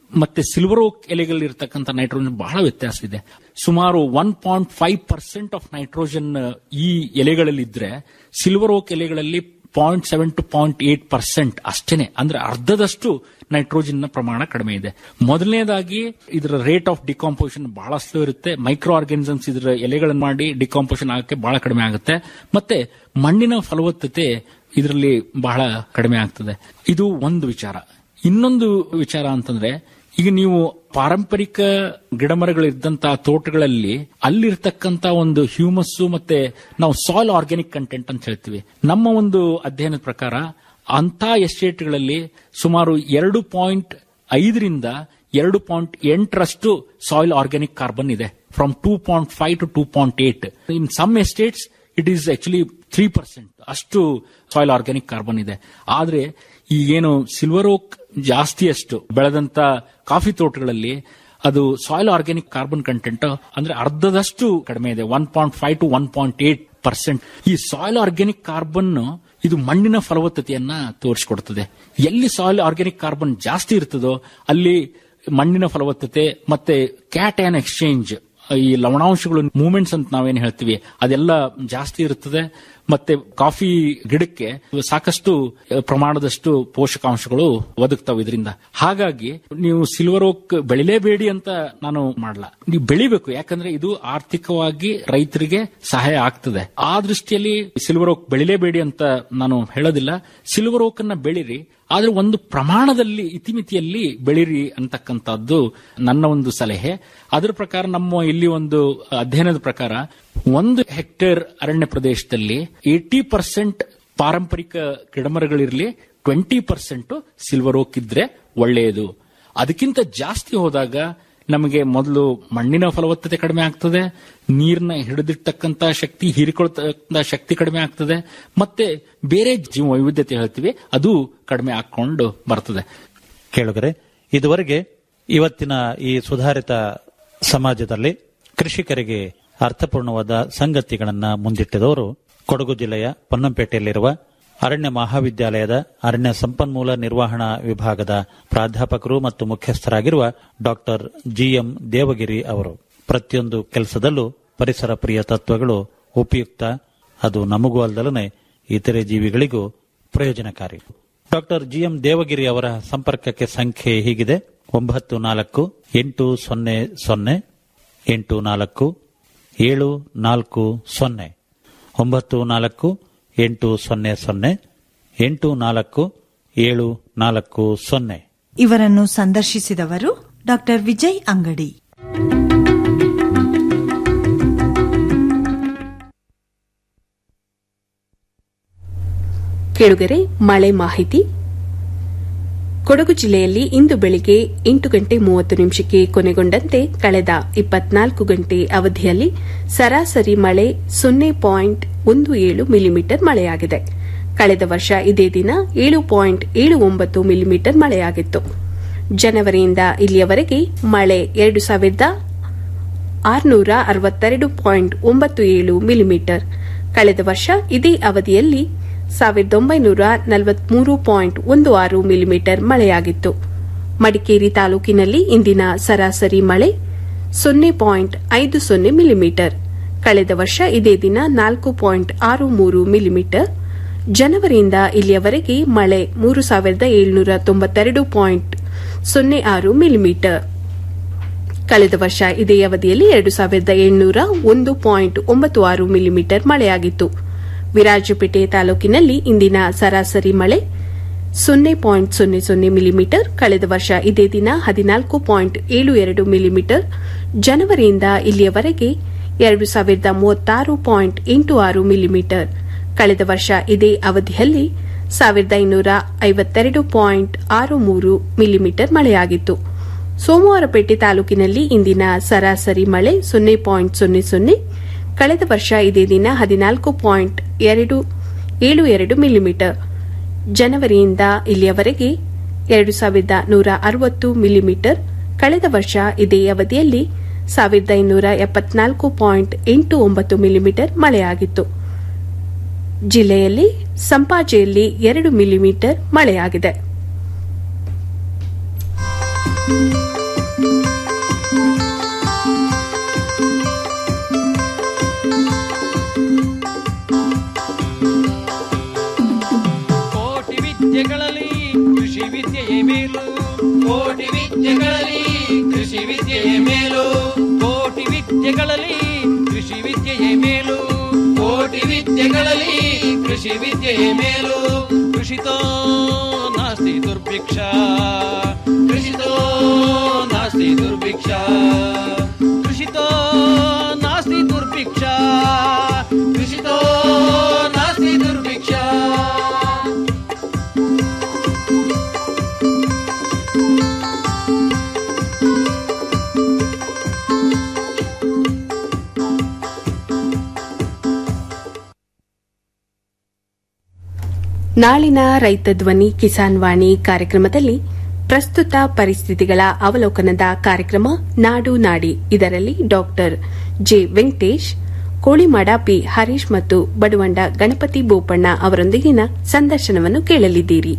ಮತ್ತೆ ಸಿಲ್ವರ್ ಓಕ್ ಎಲೆಗಳಲ್ಲಿರ್ತಕ್ಕಂಥ ನೈಟ್ರೋಜನ್ ಬಹಳ ವ್ಯತ್ಯಾಸ ಇದೆ ಸುಮಾರು one point five percent of nitrogen ಈ ಎಲೆಗಳಲ್ಲಿದ್ರೆ ಸಿಲ್ವರ್ ಓಕ್ ಎಲೆಗಳಲ್ಲಿ point seven to point eight percent ಅಷ್ಟೇನೆ ಅಂದ್ರೆ ಅರ್ಧದಷ್ಟು ನೈಟ್ರೋಜನ್ ನ ಪ್ರಮಾಣ ಕಡಿಮೆ ಇದೆ ಮೊದಲನೇದಾಗಿ ಇದರ ರೇಟ್ ಆಫ್ ಡಿಕಾಂಪೋಸಿಷನ್ ಬಹಳ ಸ್ಲೋ ಇರುತ್ತೆ ಮೈಕ್ರೋ ಆರ್ಗಾನಿಸಮ್ಸ್ ಇದರ ಎಲೆಗಳನ್ನು ಮಾಡಿ ಡಿಕಾಂಪೋಸಿಷನ್ ಆಗಕ್ಕೆ ಬಹಳ ಕಡಿಮೆ ಆಗುತ್ತೆ ಮತ್ತೆ ಮಣ್ಣಿನ ಫಲವತ್ತತೆ ಇದರಲ್ಲಿ ಬಹಳ ಕಡಿಮೆ ಆಗ್ತದೆ ಇದು ಒಂದು ವಿಚಾರ ಇನ್ನೊಂದು ವಿಚಾರ ಅಂತಂದ್ರೆ ಈಗ ನೀವು ಪಾರಂಪರಿಕ ಗಿಡಮರಗಳಿದ್ದಂತಹ ತೋಟಗಳಲ್ಲಿ ಅಲ್ಲಿರ್ತಕ್ಕಂತ ಒಂದು ಹ್ಯೂಮಸ್ಸು ಮತ್ತೆ ನಾವು ಸಾಯಿಲ್ ಆರ್ಗ್ಯಾನಿಕ್ ಕಂಟೆಂಟ್ ಅಂತ ಹೇಳ್ತೀವಿ ನಮ್ಮ ಒಂದು ಅಧ್ಯಯನದ ಪ್ರಕಾರ ಅಂತ ಎಸ್ಟೇಟ್ಗಳಲ್ಲಿ ಸುಮಾರು ಎರಡು ಪಾಯಿಂಟ್ ಐದರಿಂದ ಎರಡು ಪಾಯಿಂಟ್ ಎಂಟರಷ್ಟು ಸಾಯಿಲ್ ಆರ್ಗ್ಯಾನಿಕ್ ಕಾರ್ಬನ್ ಇದೆ from two point five to two point eight in some estates it is actually three percent ಅಷ್ಟು ಸಾಯಿಲ್ ಆರ್ಗ್ಯಾನಿಕ್ ಕಾರ್ಬನ್ ಇದೆ ಆದ್ರೆ ಈಗೇನು ಸಿಲ್ವರ್ ಓಕ್ ಜಾಸ್ತಿಯಷ್ಟು ಬೆಳೆದಂತ ಕಾಫಿ ತೋಟಗಳಲ್ಲಿ ಅದು ಸಾಯಿಲ್ ಆರ್ಗ್ಯಾನಿಕ್ ಕಾರ್ಬನ್ ಕಂಟೆಂಟ್ ಅಂದ್ರೆ ಅರ್ಧದಷ್ಟು ಕಡಿಮೆ ಇದೆ one point five to one point eight percent ಈ ಸಾಯಿಲ್ ಆರ್ಗ್ಯಾನಿಕ್ ಕಾರ್ಬನ್ ಇದು ಮಣ್ಣಿನ ಫಲವತ್ತತೆಯನ್ನ ತೋರಿಸಿಕೊಡ್ತದೆ ಎಲ್ಲಿ ಸಾಯಿಲ್ ಆರ್ಗ್ಯಾನಿಕ್ ಕಾರ್ಬನ್ ಜಾಸ್ತಿ ಇರ್ತದೋ ಅಲ್ಲಿ ಮಣ್ಣಿನ ಫಲವತ್ತತೆ ಮತ್ತೆ ಕ್ಯಾಟ್ ಆನ್ ಎಕ್ಸ್ಚೇಂಜ್ ಈ ಲವಣಾಂಶಗಳು ಮೂವ್ಮೆಂಟ್ಸ್ ಅಂತ ನಾವೇನು ಹೇಳ್ತೀವಿ ಅದೆಲ್ಲ ಜಾಸ್ತಿ ಇರುತ್ತದೆ ಮತ್ತೆ ಕಾಫಿ ಗಿಡಕ್ಕೆ ಸಾಕಷ್ಟು ಪ್ರಮಾಣದಷ್ಟು ಪೋಷಕಾಂಶಗಳು ಒದಗ್ತಾವೆ ಇದರಿಂದ ಹಾಗಾಗಿ ನೀವು ಸಿಲ್ವರ್ ಓಕ್ ಬೆಳಿಲೇಬೇಡಿ ಅಂತ ನಾನು ಮಾಡಲ್ಲ ನೀವು ಬೆಳಿಬೇಕು ಯಾಕಂದ್ರೆ ಇದು ಆರ್ಥಿಕವಾಗಿ ರೈತರಿಗೆ ಸಹಾಯ ಆಗ್ತದೆ ಆ ದೃಷ್ಟಿಯಲ್ಲಿ ಸಿಲ್ವರ್ ಓಕ್ ಬೆಳಿಲೇಬೇಡಿ ಅಂತ ನಾನು ಹೇಳೋದಿಲ್ಲ ಸಿಲ್ವರ್ ಓಕ್ ಅನ್ನ ಬೆಳಿರಿ ಆದ್ರೆ ಒಂದು ಪ್ರಮಾಣದಲ್ಲಿ ಇತಿಮಿತಿಯಲ್ಲಿ ಬೆಳಿರಿ ಅಂತಕ್ಕಂಥದ್ದು ನನ್ನ ಒಂದು ಸಲಹೆ ಅದರ ಪ್ರಕಾರ ನಮ್ಮ ಇಲ್ಲಿ ಒಂದು ಅಧ್ಯಯನದ ಪ್ರಕಾರ ಒಂದು ಹೆಕ್ಟೇರ್ ಅರಣ್ಯ ಪ್ರದೇಶದಲ್ಲಿ ಏಟಿ ಪರ್ಸೆಂಟ್ ಪಾರಂಪರಿಕ ಗಿಡಮರಗಳಿರಲಿ ಟ್ವೆಂಟಿ ಪರ್ಸೆಂಟ್ ಸಿಲ್ವರ್ ಓಕ್ ಇದ್ರೆ ಒಳ್ಳೆಯದು ಅದಕ್ಕಿಂತ ಜಾಸ್ತಿ ಹೋದಾಗ ನಮಗೆ ಮೊದಲು ಮಣ್ಣಿನ ಫಲವತ್ತತೆ ಕಡಿಮೆ ಆಗ್ತದೆ ನೀರನ್ನ ಹಿಡಿದಿರ್ತಕ್ಕಂತ ಶಕ್ತಿ ಹೀರಿಕೊಳ್ತಕ್ಕಂತ ಶಕ್ತಿ ಕಡಿಮೆ ಆಗ್ತದೆ ಮತ್ತೆ ಬೇರೆ ಜೀವ ವೈವಿಧ್ಯತೆ ಹೇಳ್ತೀವಿ ಅದು ಕಡಿಮೆ ಹಾಕೊಂಡು ಬರ್ತದೆ ಕೇಳುಗರೆ ಇದುವರೆಗೆ ಇವತ್ತಿನ ಈ ಸುಧಾರಿತ ಸಮಾಜದಲ್ಲಿ ಕೃಷಿಕರಿಗೆ ಅರ್ಥಪೂರ್ಣವಾದ ಸಂಗತಿಗಳನ್ನ ಮುಂದಿಟ್ಟಿದವರು ಕೊಡಗು ಜಿಲ್ಲೆಯ ಪೊನ್ನಂಪೇಟೆಯಲ್ಲಿರುವ ಅರಣ್ಯ ಮಹಾವಿದ್ಯಾಲಯದ ಅರಣ್ಯ ಸಂಪನ್ಮೂಲ ನಿರ್ವಹಣಾ ವಿಭಾಗದ ಪ್ರಾಧ್ಯಾಪಕರು ಮತ್ತು ಮುಖ್ಯಸ್ಥರಾಗಿರುವ ಡಾಕ್ಟರ್ ಜಿಎಂ ದೇವಗಿರಿ ಅವರು ಪ್ರತಿಯೊಂದು ಕೆಲಸದಲ್ಲೂ ಪರಿಸರ ಪ್ರಿಯ ತತ್ವಗಳು ಉಪಯುಕ್ತ ಅದು ನಮಗೂ ಅಲ್ಲದಲನೆ ಇತರೆ ಜೀವಿಗಳಿಗೂ ಪ್ರಯೋಜನಕಾರಿ ಡಾಕ್ಟರ್ ಜಿಎಂ ದೇವಗಿರಿ ಅವರ ಸಂಪರ್ಕಕ್ಕೆ ಸಂಖ್ಯೆ ಹೀಗಿದೆ ಒಂಬತ್ತು ನಾಲ್ಕು ಎಂಟು ಸೊನ್ನೆ ಸೊನ್ನೆ ಎಂಟು ನಾಲ್ಕು ಏಳು ನಾಲ್ಕು ಸೊನ್ನೆ ಒಂಬತ್ತು ನಾಲ್ಕು ಎಂಟು ಸೊನ್ನೆ ಸೊನ್ನೆ ಎಂಟು ನಾಲ್ಕು ಏಳು ನಾಲ್ಕು ಸೊನ್ನೆ ಇವರನ್ನು ಸಂದರ್ಶಿಸಿದವರು ಡಾಕ್ಟರ್ ವಿಜಯ್ ಅಂಗಡಿ ಕೇಳುಗರೆ ಮಳೆ ಮಾಹಿತಿ ಕೊಡಗು ಜಿಲ್ಲೆಯಲ್ಲಿ ಇಂದು ಬೆಳಿಗ್ಗೆ ಎಂಟು ಗಂಟೆ ಮೂವತ್ತು ನಿಮಿಷಕ್ಕೆ ಕೊನೆಗೊಂಡಂತೆ ಕಳೆದ ಇಪ್ಪತ್ನಾಲ್ಕು ಗಂಟೆ ಅವಧಿಯಲ್ಲಿ ಸರಾಸರಿ ಮಳೆ ಸೊನ್ನೆ ಪಾಯಿಂಟ್ ಒಂದು ಏಳು ಮಿಲಿಮೀಟರ್ ಮಳೆಯಾಗಿದೆ ಕಳೆದ ವರ್ಷ ಇದೇ ದಿನ ಏಳು ಪಾಯಿಂಟ್ ಏಳು ಒಂಬತ್ತು ಮಿಲಿಮೀಟರ್ ಮಳೆಯಾಗಿತ್ತು ಜನವರಿಯಿಂದ ಇಲ್ಲಿಯವರೆಗೆ ಮಳೆ ಎರಡು ಸಾವಿರದ ಆರುನೂರ ಅರವತ್ತೆರಡು ಪಾಯಿಂಟ್ ಒಂಬತ್ತು ಏಳು ಮಿಲಿಮೀಟರ್ ಕಳೆದ ವರ್ಷ ಇದೇ ಅವಧಿಯಲ್ಲಿ ಸಾವಿರದ ಒಂಬೈನೂರ ನಲವತ್ಮೂರು ಪಾಯಿಂಟ್ ಒಂದು ಆರು ಮಿಲಿಮೀಟರ್ ಮಳೆಯಾಗಿತ್ತು ಮಡಿಕೇರಿ ತಾಲೂಕಿನಲ್ಲಿ ಇಂದಿನ ಸರಾಸರಿ ಮಳೆ ಸೊನ್ನೆ ಪಾಯಿಂಟ್ ಐದು ಸೊನ್ನೆ ಮಿಲಿಮೀಟರ್ ಕಳೆದ ವರ್ಷ ಇದೇ ದಿನ ನಾಲ್ಕು ಪಾಯಿಂಟ್ ಆರು ಮೂರು ಮಿಲಿಮೀಟರ್ ಜನವರಿಯಿಂದ ಇಲ್ಲಿಯವರೆಗೆ ಮಳೆ ಮೂರು ಸಾವಿರದ ಏಳುನೂರ ತೊಂಬತ್ತೆರಡು ಪಾಯಿಂಟ್ ಸೊನ್ನೆ ಆರು ಮಿಲಿಮೀಟರ್ ಕಳೆದ ವರ್ಷ ಇದೇ ಅವಧಿಯಲ್ಲಿ ಎರಡು ಸಾವಿರದ ಏಳ್ನೂರ ಒಂದು ಪಾಯಿಂಟ್ ಒಂಬತ್ತು ಆರು ಮಿಲಿಮೀಟರ್ ಮಳೆಯಾಗಿತ್ತು ವಿರಾಜಪೇಟೆ ತಾಲೂಕಿನಲ್ಲಿ ಇಂದಿನ ಸರಾಸರಿ ಮಳೆ ಸೊನ್ನೆ ಪಾಯಿಂಟ್ ಸೊನ್ನೆ ಸೊನ್ನೆ ಮಿಲಿಮೀಟರ್ ಕಳೆದ ವರ್ಷ ಇದೇ ದಿನ ಹದಿನಾಲ್ಕು ಪಾಯಿಂಟ್ ಏಳು ಎರಡು ಮಿಲಿಮೀಟರ್ ಜನವರಿಯಿಂದ ಇಲ್ಲಿಯವರೆಗೆ ಎರಡು ಸಾವಿರದ ಮೂವತ್ತಾರು ಪಾಯಿಂಟ್ ಎಂಟು ಆರು ಮಿಲಿಮೀಟರ್ ಕಳೆದ ವರ್ಷ ಇದೇ ಅವಧಿಯಲ್ಲಿ ಸಾವಿರದ ಐನೂರ ಐವತ್ತೆರಡು ಪಾಯಿಂಟ್ ಆರು ಮೂರು ಮಿಲಿಮೀಟರ್ ಮಳೆಯಾಗಿತ್ತು ಸೋಮವಾರಪೇಟೆ ತಾಲೂಕಿನಲ್ಲಿ ಇಂದಿನ ಸರಾಸರಿ ಮಳೆ ಸೊನ್ನೆ ಪಾಯಿಂಟ್ ಸೊನ್ನೆ ಸೊನ್ನೆ ಕಳೆದ ವರ್ಷ ಇದೇ ದಿನ ಹದಿನಾಲ್ಕು ಪಾಯಿಂಟ್ ಎರಡು ಏಳು ಎರಡು ಮಿಲಿಮೀಟರ್ ಜನವರಿಯಿಂದ ಇಲ್ಲಿಯವರೆಗೆ ಎರಡು ಸಾವಿರದ ನೂರ ಅರವತ್ತು ಮಿಲಿಮೀಟರ್ ಕಳೆದ ವರ್ಷ ಇದೇ ಅವಧಿಯಲ್ಲಿ ಸಾವಿರದ ಐನೂರ ಎಪ್ಪತ್ನಾಲ್ಕು ಪಾಯಿಂಟ್ ಎಂಟು ಒಂಬತ್ತು ಮಿಲಿಮೀಟರ್ ಮಳೆಯಾಗಿತ್ತು ಜಿಲ್ಲೆಯಲ್ಲಿ ಸಂಪಾಜೆಯಲ್ಲಿ ಎರಡು ಮಿಲಿಮೀಟರ್ ಮಳೆಯಾಗಿದೆ ಕೋಟಿ ವಿದ್ಯೆಗಳಲ್ಲಿ ಕೃಷಿ ವಿದ್ಯೆಯೇ ಮೇಲು ಕೋಟಿ ವಿದ್ಯೆಗಳಲ್ಲಿ ಕೃಷಿ ವಿದ್ಯೆಯೇ ಮೇಲು ಕೋಟಿ ವಿದ್ಯೆಗಳಲ್ಲಿ ಕೃಷಿ ವಿದ್ಯೆಯೇ ಮೇಲು ಕೋಟಿ ವಿದ್ಯೆಗಳಲ್ಲಿ ಕೃಷಿ ವಿದ್ಯೆಯೇ ಮೇಲು ಕೃಷಿತೋ ನಾಸ್ತಿ ದುರ್ಭಿಕ್ಷ ಕೃಷಿತೋ ನಾಸ್ತಿ ದುರ್ಭಿಕ್ಷ ಕೃಷಿತೋ ನಾಸ್ತಿ ದುರ್ಭಿಕ್ಷ ಕೃಷಿತೋ ನಾಸ್ತಿ ದುರ್ಭಿಕ್ಷ ನಾಳಿನ ರೈತ ಧ್ವನಿ ಕಿಸಾನ್ ವಾಣಿ ಕಾರ್ಯಕ್ರಮದಲ್ಲಿ ಪ್ರಸ್ತುತ ಪರಿಸ್ಥಿತಿಗಳ ಅವಲೋಕನದ ಕಾರ್ಯಕ್ರಮ ನಾಡು ನಾಡಿ ಇದರಲ್ಲಿ doctor J Venkatesh Kolimada P Harish ಮತ್ತು ಬಡವಂಡ ಗಣಪತಿ ಬೋಪಣ್ಣ ಅವರೊಂದಿಗಿನ ಸಂದರ್ಶನವನ್ನು ಕೇಳಲಿದ್ದೀರಿ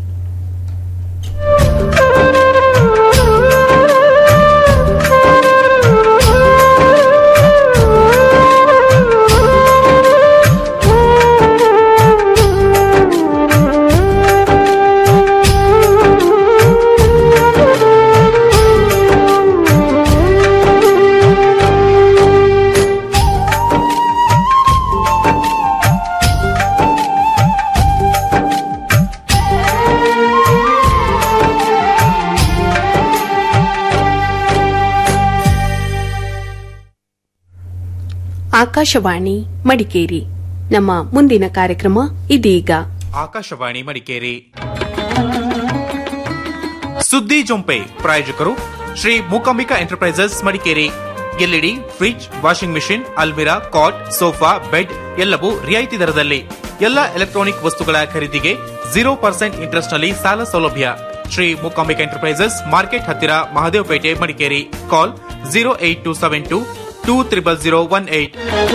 ಆಕಾಶವಾಣಿ ಮಡಿಕೇರಿ ನಮ್ಮ ಮುಂದಿನ ಕಾರ್ಯಕ್ರಮ ಇದೀಗ ಆಕಾಶವಾಣಿ ಮಡಿಕೇರಿ ಸುದ್ದಿ ಜೊಂಪೆ ಪ್ರಾಯೋಜಕರು Shri Mookambika enterprises Madikeri LED fridge washing machine ಅಲ್ಮಿರಾ ಕಾಟ್ ಸೋಫಾ ಬೆಡ್ ಎಲ್ಲವೂ ರಿಯಾಯಿತಿ ದರದಲ್ಲಿ ಎಲ್ಲ ಎಲೆಕ್ಟ್ರಾನಿಕ್ ವಸ್ತುಗಳ ಖರೀದಿಗೆ ಜೀರೋ ಪರ್ಸೆಂಟ್ ಇಂಟ್ರೆಸ್ಟ್ ನಲ್ಲಿ ಸಾಲ ಸೌಲಭ್ಯ ಶ್ರೀ ಮೂಕಾಂಬಿಕಾ ಎಂಟರ್ಪ್ರೈಸಸ್ ಮಾರ್ಕೆಟ್ ಹತ್ತಿರ Mahadevapete Madikeri call zero eight two seven two two triple zero one eight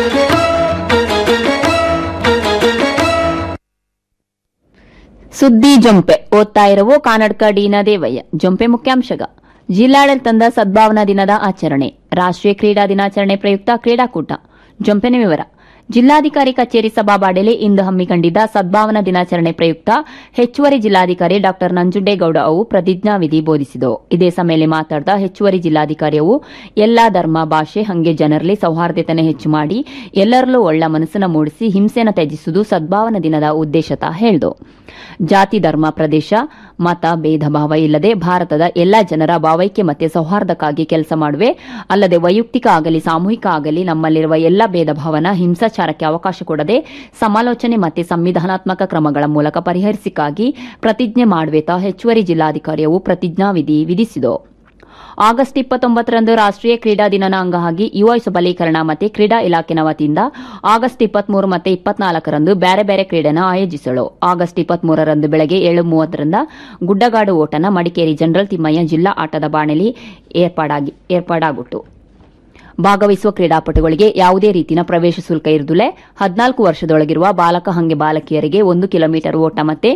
ಸುದ್ದಿ ಜೊಂಪೆ ಓದ್ತಾ ಇರುವ ಕಾನಡ್ಕ ಡಿನ ದೇವಯ್ಯ ಜೊಂಪೆ ಮುಖ್ಯಾಂಶಗ ಜಿಲ್ಲಾಡಳಿತದ ಸದ್ಭಾವನಾ ದಿನದ ಆಚರಣೆ ರಾಷ್ಟ್ರೀಯ ಕ್ರೀಡಾ ದಿನಾಚರಣೆ ಪ್ರಯುಕ್ತ ಕ್ರೀಡಾಕೂಟ ಜೊಂಪೆನ ವಿವರ ಜಿಲ್ಲಾಧಿಕಾರಿ ಕಚೇರಿ ಸಭಾಬಾಡೆಲೆ ಇಂದು ಹಮ್ಮಿಕೊಂಡಿದ್ದ ಸದ್ಭಾವನಾ ದಿನಾಚರಣೆ ಪ್ರಯುಕ್ತ ಹೆಚ್ಚುವರಿ ಜಿಲ್ಲಾಧಿಕಾರಿ ಡಾ ನಂಜುಂಡೇಗೌಡ ಅವು ಪ್ರತಿಜ್ಞಾವಿಧಿ ಬೋಧಿಸಿದವು ಇದೇ ಸಮಯದಲ್ಲಿ ಮಾತಾಡಿದ ಹೆಚ್ಚುವರಿ ಜಿಲ್ಲಾಧಿಕಾರಿ ಅವು ಎಲ್ಲಾ ಧರ್ಮ ಭಾಷೆ ಹಂಗೆ ಜನರಲ್ಲಿ ಸೌಹಾರ್ದತೆಯನ್ನು ಹೆಚ್ಚು ಮಾಡಿ ಎಲ್ಲರಲ್ಲೂ ಒಳ್ಳ ಮನಸ್ಸನ್ನು ಮೂಡಿಸಿ ಹಿಂಸೆಯನ್ನು ತ್ಯಜಿಸುವುದು ಸದ್ಭಾವನಾ ದಿನದ ಉದ್ದೇಶತ ಹೇಳಿದು ಜಾತಿ ಧರ್ಮ ಪ್ರದೇಶ ಮತ ಭೇದ ಭಾವ ಇಲ್ಲದೆ ಭಾರತದ ಎಲ್ಲಾ ಜನರ ಭಾವೈಕ್ಯ ಮತ್ತೆ ಸೌಹಾರ್ದಕ್ಕಾಗಿ ಕೆಲಸ ಮಾಡುವೆ ಅಲ್ಲದೆ ವೈಯಕ್ತಿಕ ಆಗಲಿ ಸಾಮೂಹಿಕ ಆಗಲಿ ನಮ್ಮಲ್ಲಿರುವ ಎಲ್ಲ ಭೇದ ಭಾವನ ಹಿಂಸಾಚಾರಕ್ಕೆ ಅವಕಾಶ ಕೊಡದೆ ಸಮಾಲೋಚನೆ ಮತ್ತೆ ಸಂವಿಧಾನಾತ್ಮಕ ಕ್ರಮಗಳ ಮೂಲಕ ಪರಿಹರಿಸಿಕ್ಕಾಗಿ ಪ್ರತಿಜ್ಞೆ ಮಾಡುವೆತ ಹೆಚ್ಚುವರಿ ಜಿಲ್ಲಾಧಿಕಾರಿಯು ಪ್ರತಿಜ್ಞಾವಿಧಿ ವಿಧಿಸಿತು ಆಗಸ್ಟ್ ಇಪ್ಪತ್ತೊಂಬತ್ತರಂದು ರಾಷ್ಟ್ರೀಯ ಕ್ರೀಡಾ ದಿನದ ಅಂಗವಾಗಿ ಯುವ ಸಬಲೀಕರಣ ಮತ್ತು ಕ್ರೀಡಾ ಇಲಾಖೆನ ವತಿಯಿಂದ ಆಗಸ್ಟ್ ಇಪ್ಪತ್ಮೂರು ಮತ್ತು ಇಪ್ಪತ್ನಾಲ್ಕರಂದು ಬೇರೆ ಬೇರೆ ಕ್ರೀಡೆನ ಆಯೋಜಿಸಲು ಆಗಸ್ಟ್ ಇಪ್ಪತ್ಮೂರರಂದು ಬೆಳಗ್ಗೆ ಏಳು ಮೂವತ್ತರಿಂದ ಗುಡ್ಡಗಾಡು ಓಟನ ಮಡಿಕೇರಿ ಜನರಲ್ ತಿಮ್ಮಯ್ಯ ಜಿಲ್ಲಾ ಆಟದ ಬಾಣಲಿ ಏರ್ಪಾಡಾಗಿ ಏರ್ಪಾಡಾಗುಟ್ಟು ಭಾಗವಹಿಸುವ ಕ್ರೀಡಾಪಟುಗಳಿಗೆ ಯಾವುದೇ ರೀತಿಯ ಪ್ರವೇಶ ಶುಲ್ಕ ಇರುವುದಿಲ್ಲ ಹದಿನಾಲ್ಕು ವರ್ಷದೊಳಗಿರುವ ಬಾಲಕ ಹಂಗೆ ಬಾಲಕಿಯರಿಗೆ ಒಂದು ಕಿಲೋಮೀಟರ್ ಓಟ ಮತ್ತೆ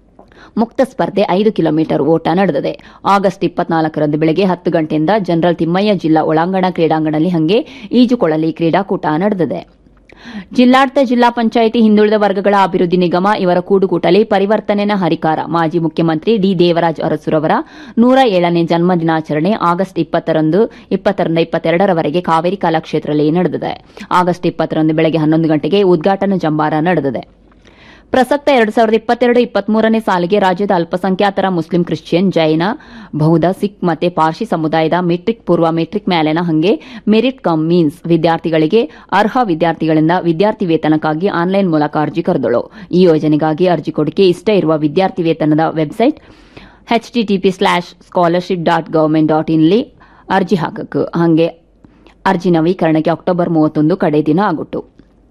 ಮುಕ್ತ ಸ್ಪರ್ಧೆ ಐದು ಕಿಲೋಮೀಟರ್ ಓಟ ನಡೆದಿದೆ ಆಗಸ್ಟ್ ಇಪ್ಪತ್ನಾಲ್ಕರಂದು ಬೆಳಗ್ಗೆ ಹತ್ತು ಗಂಟೆಯಿಂದ ಜನರಲ್ ತಿಮ್ಮಯ್ಯ ಜಿಲ್ಲಾ ಒಳಾಂಗಣ ಕ್ರೀಡಾಂಗಣದಲ್ಲಿ ಹಂಗೆ ಈಜುಕೊಳಲಿ ಕ್ರೀಡಾಕೂಟ ನಡೆದಿದೆ ಜಿಲ್ಲಾಡಳಿತ ಜಿಲ್ಲಾ ಪಂಚಾಯಿತಿ ಹಿಂದುಳಿದ ವರ್ಗಗಳ ಅಭಿವೃದ್ಧಿ ನಿಗಮ ಇವರ ಕೂಡುಕೂಟಲಿ ಪರಿವರ್ತನೆನ ಹರಿಕಾರ ಮಾಜಿ ಮುಖ್ಯಮಂತ್ರಿ ಡಿ ದೇವರಾಜ್ ಅರಸುರವರ ನೂರ ಏಳನೇ ಜನ್ಮ ದಿನಾಚರಣೆ ಆಗಸ್ಟ್ ಇಪ್ಪತ್ತರಂದು ಇಪ್ಪತ್ತರಿಂದ ಇಪ್ಪತ್ತೆರಡರವರೆಗೆ ಕಾವೇರಿ ಕಲಾಕ್ಷೇತ್ರದಲ್ಲಿ ನಡೆದಿದೆ ಆಗಸ್ಟ್ ಇಪ್ಪತ್ತರಂದು ಬೆಳಗ್ಗೆ ಹನ್ನೊಂದು ಗಂಟೆಗೆ ಉದ್ಘಾಟನಾ ಜಂಬಾರ ನಡೆದಿದೆ ಪ್ರಸಕ್ತ ಎರಡು ಸಾವಿರದ ಇಪ್ಪತ್ತೆರಡು ಇಪ್ಪತ್ಮೂರನೇ ಸಾಲಿಗೆ ರಾಜ್ಯದ ಅಲ್ಪಸಂಖ್ಯಾತರ ಮುಸ್ಲಿಂ ಕ್ರಿಶ್ಚಿಯನ್ ಜೈನ ಬೌದ್ಧ ಸಿಖ್ ಮತ್ತೆ ಪಾರ್ಸಿ ಸಮುದಾಯದ ಮೆಟ್ರಿಕ್ ಪೂರ್ವ ಮೆಟ್ರಿಕ್ ಮೇಲಿನ ಹಂಗೆ ಮೆರಿಟ್ ಕಮ್ ಮೀನ್ಸ್ ವಿದ್ಯಾರ್ಥಿಗಳಿಗೆ ಅರ್ಹ ವಿದ್ಯಾರ್ಥಿಗಳಿಂದ ವಿದ್ಯಾರ್ಥಿ ವೇತನಕ್ಕಾಗಿ ಆನ್ಲೈನ್ ಮೂಲಕ ಅರ್ಜಿ ಕರೆದಳು ಈ ಯೋಜನೆಗಾಗಿ ಅರ್ಜಿ ಕೊಡಿಕೆ ಇಷ್ಟ ಇರುವ ವಿದ್ಯಾರ್ಥಿ ವೇತನದ website HTTP slash scholarship dot government dot ಇನ್ಲಿ ಅರ್ಜಿ ಹಾಕಕ್ಕೆ ಹಂಗೆ ಅರ್ಜಿ ನವೀಕರಣಕ್ಕೆ ಅಕ್ಟೋಬರ್ ಮೂವತ್ತೊಂದು ಕಡೆ ದಿನ ಆಗುಟ್ಟು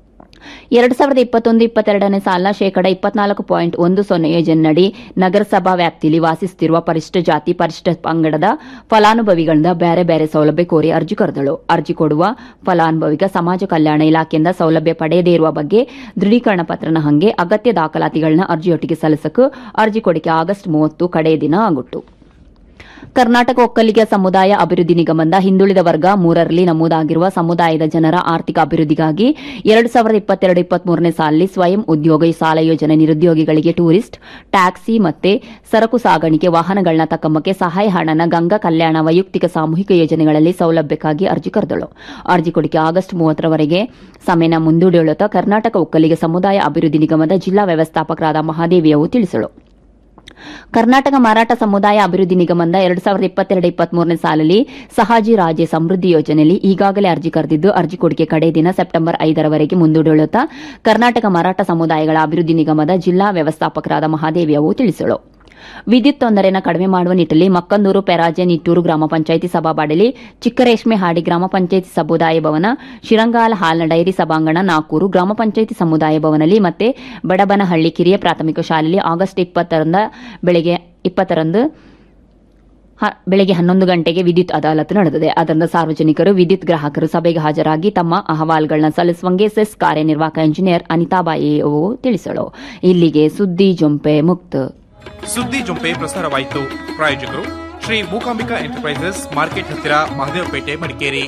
ಎರಡು ಸಾವಿರದ ಇಪ್ಪತ್ತೊಂದು ಇಪ್ಪತ್ತೆರಡನೇ ಸಾಲಿನ ಶೇಕಡ ಇಪ್ಪತ್ನಾಲ್ಕು ಪಾಯಿಂಟ್ ಒಂದು ಸೊನ್ನೆ ಯೋಜನೆಯಡಿ ನಗರಸಭಾ ವ್ಯಾಪ್ತಿಯಲ್ಲಿ ವಾಸಿಸುತ್ತಿರುವ ಪರಿಶಿಷ್ಟ ಜಾತಿ ಪರಿಶಿಷ್ಟ ಪಂಗಡದ ಫಲಾನುಭವಿಗಳಿಂದ ಬೇರೆ ಬೇರೆ ಸೌಲಭ್ಯ ಕೋರಿ ಅರ್ಜಿ ಕರೆದಳು ಅರ್ಜಿ ಕೊಡುವ ಫಲಾನುಭವಿಗ ಸಮಾಜ ಕಲ್ಯಾಣ ಇಲಾಖೆಯಿಂದ ಸೌಲಭ್ಯ ಪಡೆಯದೇ ಇರುವ ಬಗ್ಗೆ ದೃಢೀಕರಣ ಪತ್ರನ ಹಂಗೆ ಅಗತ್ಯ ದಾಖಲಾತಿಗಳನ್ನ ಅರ್ಜಿಯೊಟ್ಟಿಗೆ ಸಲ್ಲಿಸಕ್ಕೆ ಅರ್ಜಿ ಕೊಡಿಕೆ ಆಗಸ್ಟ್ ಮೂವತ್ತು ಕಡೆಯ ದಿನ ಆಗುಟ್ಟು ಕರ್ನಾಟಕ ಒಕ್ಕಲಿಗ ಸಮುದಾಯ ಅಭಿವೃದ್ಧಿ ನಿಗಮದ ಹಿಂದುಳಿದ ವರ್ಗ ಮೂರರಲ್ಲಿ ನಮೂದಾಗಿರುವ ಸಮುದಾಯದ ಜನರ ಆರ್ಥಿಕ ಅಭಿವೃದ್ಧಿಗಾಗಿ ಎರಡು ಸಾವಿರದ ಇಪ್ಪತ್ತೆರಡು ಇಪ್ಪತ್ಮೂರನೇ ಸಾಲಿನಲ್ಲಿ ಸ್ವಯಂ ಉದ್ಯೋಗ ಸಾಲ ಯೋಜನೆ ನಿರುದ್ಯೋಗಿಗಳಿಗೆ ಟೂರಿಸ್ಟ್ ಟ್ಯಾಕ್ಸಿ ಮತ್ತೆ ಸರಕು ಸಾಗಾಣಿಕೆ ವಾಹನಗಳನ್ನ ತಕ್ಕಂಬಕ್ಕೆ ಸಹಾಯ ಹಣನ ಗಂಗಾ ಕಲ್ಯಾಣ ವೈಯಕ್ತಿಕ ಸಾಮೂಹಿಕ ಯೋಜನೆಗಳಲ್ಲಿ ಸೌಲಭ್ಯಕ್ಕಾಗಿ ಅರ್ಜಿ ಕರೆದಳು ಅರ್ಜಿ ಕೊಡಿಕೆ ಆಗಸ್ಟ್ ಮೂವತ್ತರವರೆಗೆ ಸಮಯನ ಮುಂದೂಡಿಕೊಳ್ಳುತ್ತಾ ಕರ್ನಾಟಕ ಒಕ್ಕಲಿಗ ಸಮುದಾಯ ಅಭಿವೃದ್ಧಿ ನಿಗಮದ ಜಿಲ್ಲಾ ವ್ಯವಸ್ಥಾಪಕರಾದ ಮಹಾದೇವಿಯವು ತಿಳಿಸಳು ಕರ್ನಾಟಕ ಮಾರಾಟ ಸಮುದಾಯ ಅಭಿವೃದ್ಧಿ ನಿಗಮದ ಎರಡು ಸಾವಿರದ ಇಪ್ಪತ್ತೆರಡು ಇಪ್ಪತ್ಮೂರನೇ ಸಾಲಲ್ಲಿ ಸಹಾಜಿ ರಾಜೆ ಸಮೃದ್ಧಿ ಯೋಜನೆಯಲ್ಲಿ ಈಗಾಗಲೇ ಅರ್ಜಿ ಕರೆದಿದ್ದು ಅರ್ಜಿ ಕೊಡಿಕೆ ಕಡೆ ದಿನ ಸೆಪ್ಟೆಂಬರ್ ಐದರವರೆಗೆ ಮುಂದೂಡಿಕೊಳ್ಳುತ್ತಾ ಕರ್ನಾಟಕ ಮಾರಾಟ ಸಮುದಾಯಗಳ ಅಭಿವೃದ್ಧಿ ನಿಗಮದ ಜಿಲ್ಲಾ ವ್ಯವಸ್ಥಾಪಕರಾದ ಮಹಾದೇವಿಯವು ತಿಳಿಸಳು ವಿದ್ಯುತ್ ತೊಂದರೆಯನ್ನು ಕಡಿಮೆ ಮಾಡುವ ನಿಟ್ಟಲ್ಲಿ ಮಕ್ಕಂದೂರು ಪೆರಾಜೆ ನಿಟ್ಟೂರು ಗ್ರಾಮ ಪಂಚಾಯಿತಿ ಸಭಾಬಾಡಲಿ ಚಿಕ್ಕರೇಷ್ಮೆ ಹಾಡಿ ಗ್ರಾಮ ಪಂಚಾಯಿತಿ ಸಮುದಾಯ ಭವನ ಶಿರಂಗಾಲ ಹಾಲ್ನ ಡೈರಿ ಸಭಾಂಗಣ ನಾಕೂರು ಗ್ರಾಮ ಪಂಚಾಯಿತಿ ಸಮುದಾಯ ಭವನದಲ್ಲಿ ಮತ್ತೆ ಬಡಬನಹಳ್ಳಿ ಕಿರಿಯ ಪ್ರಾಥಮಿಕ ಶಾಲೆಯಲ್ಲಿ ಆಗಸ್ಟ್ ಇಪ್ಪತ್ತರಿಂದ ಬೆಳಗ್ಗೆ ಇಪ್ಪತ್ತರಂದು ಹ- ಬೆಳಗ್ಗೆ ಹನ್ನೊಂದು ಗಂಟೆಗೆ ವಿದ್ಯುತ್ ಅದಾಲತ್ ನಡೆದಿದೆ ಅದರಿಂದ ಸಾರ್ವಜನಿಕರು ವಿದ್ಯುತ್ ಗ್ರಾಹಕರು ಸಭೆಗೆ ಹಾಜರಾಗಿ ತಮ್ಮ ಅಹವಾಲುಗಳನ್ನ ಸಲ್ಲಿಸುವಂಗೆ ಸೆಸ್ ಕಾರ್ಯನಿರ್ವಾಹಕ ಇಂಜಿನಿಯರ್ ಅನಿತಾಬಾಯಿ ಅವರು ತಿಳಿಸಳು ಇಲ್ಲಿಗೆ ಸುದ್ದಿ ಜೊಂಪೆ ಮುಕ್ತ ಸುದ್ದಿ ಜೊಂಪೆ ಪ್ರಸಾರವಾಯಿತು ಪ್ರಾಯೋಜಕರು ಶ್ರೀ ಮೂಕಾಂಬಿಕಾ ಎಂಟರ್ಪ್ರೈಸಸ್ ಮಾರ್ಕೆಟ್ ಹತ್ತಿರ ಮಹದೇವಪೇಟೆ ಮಡಿಕೇರಿ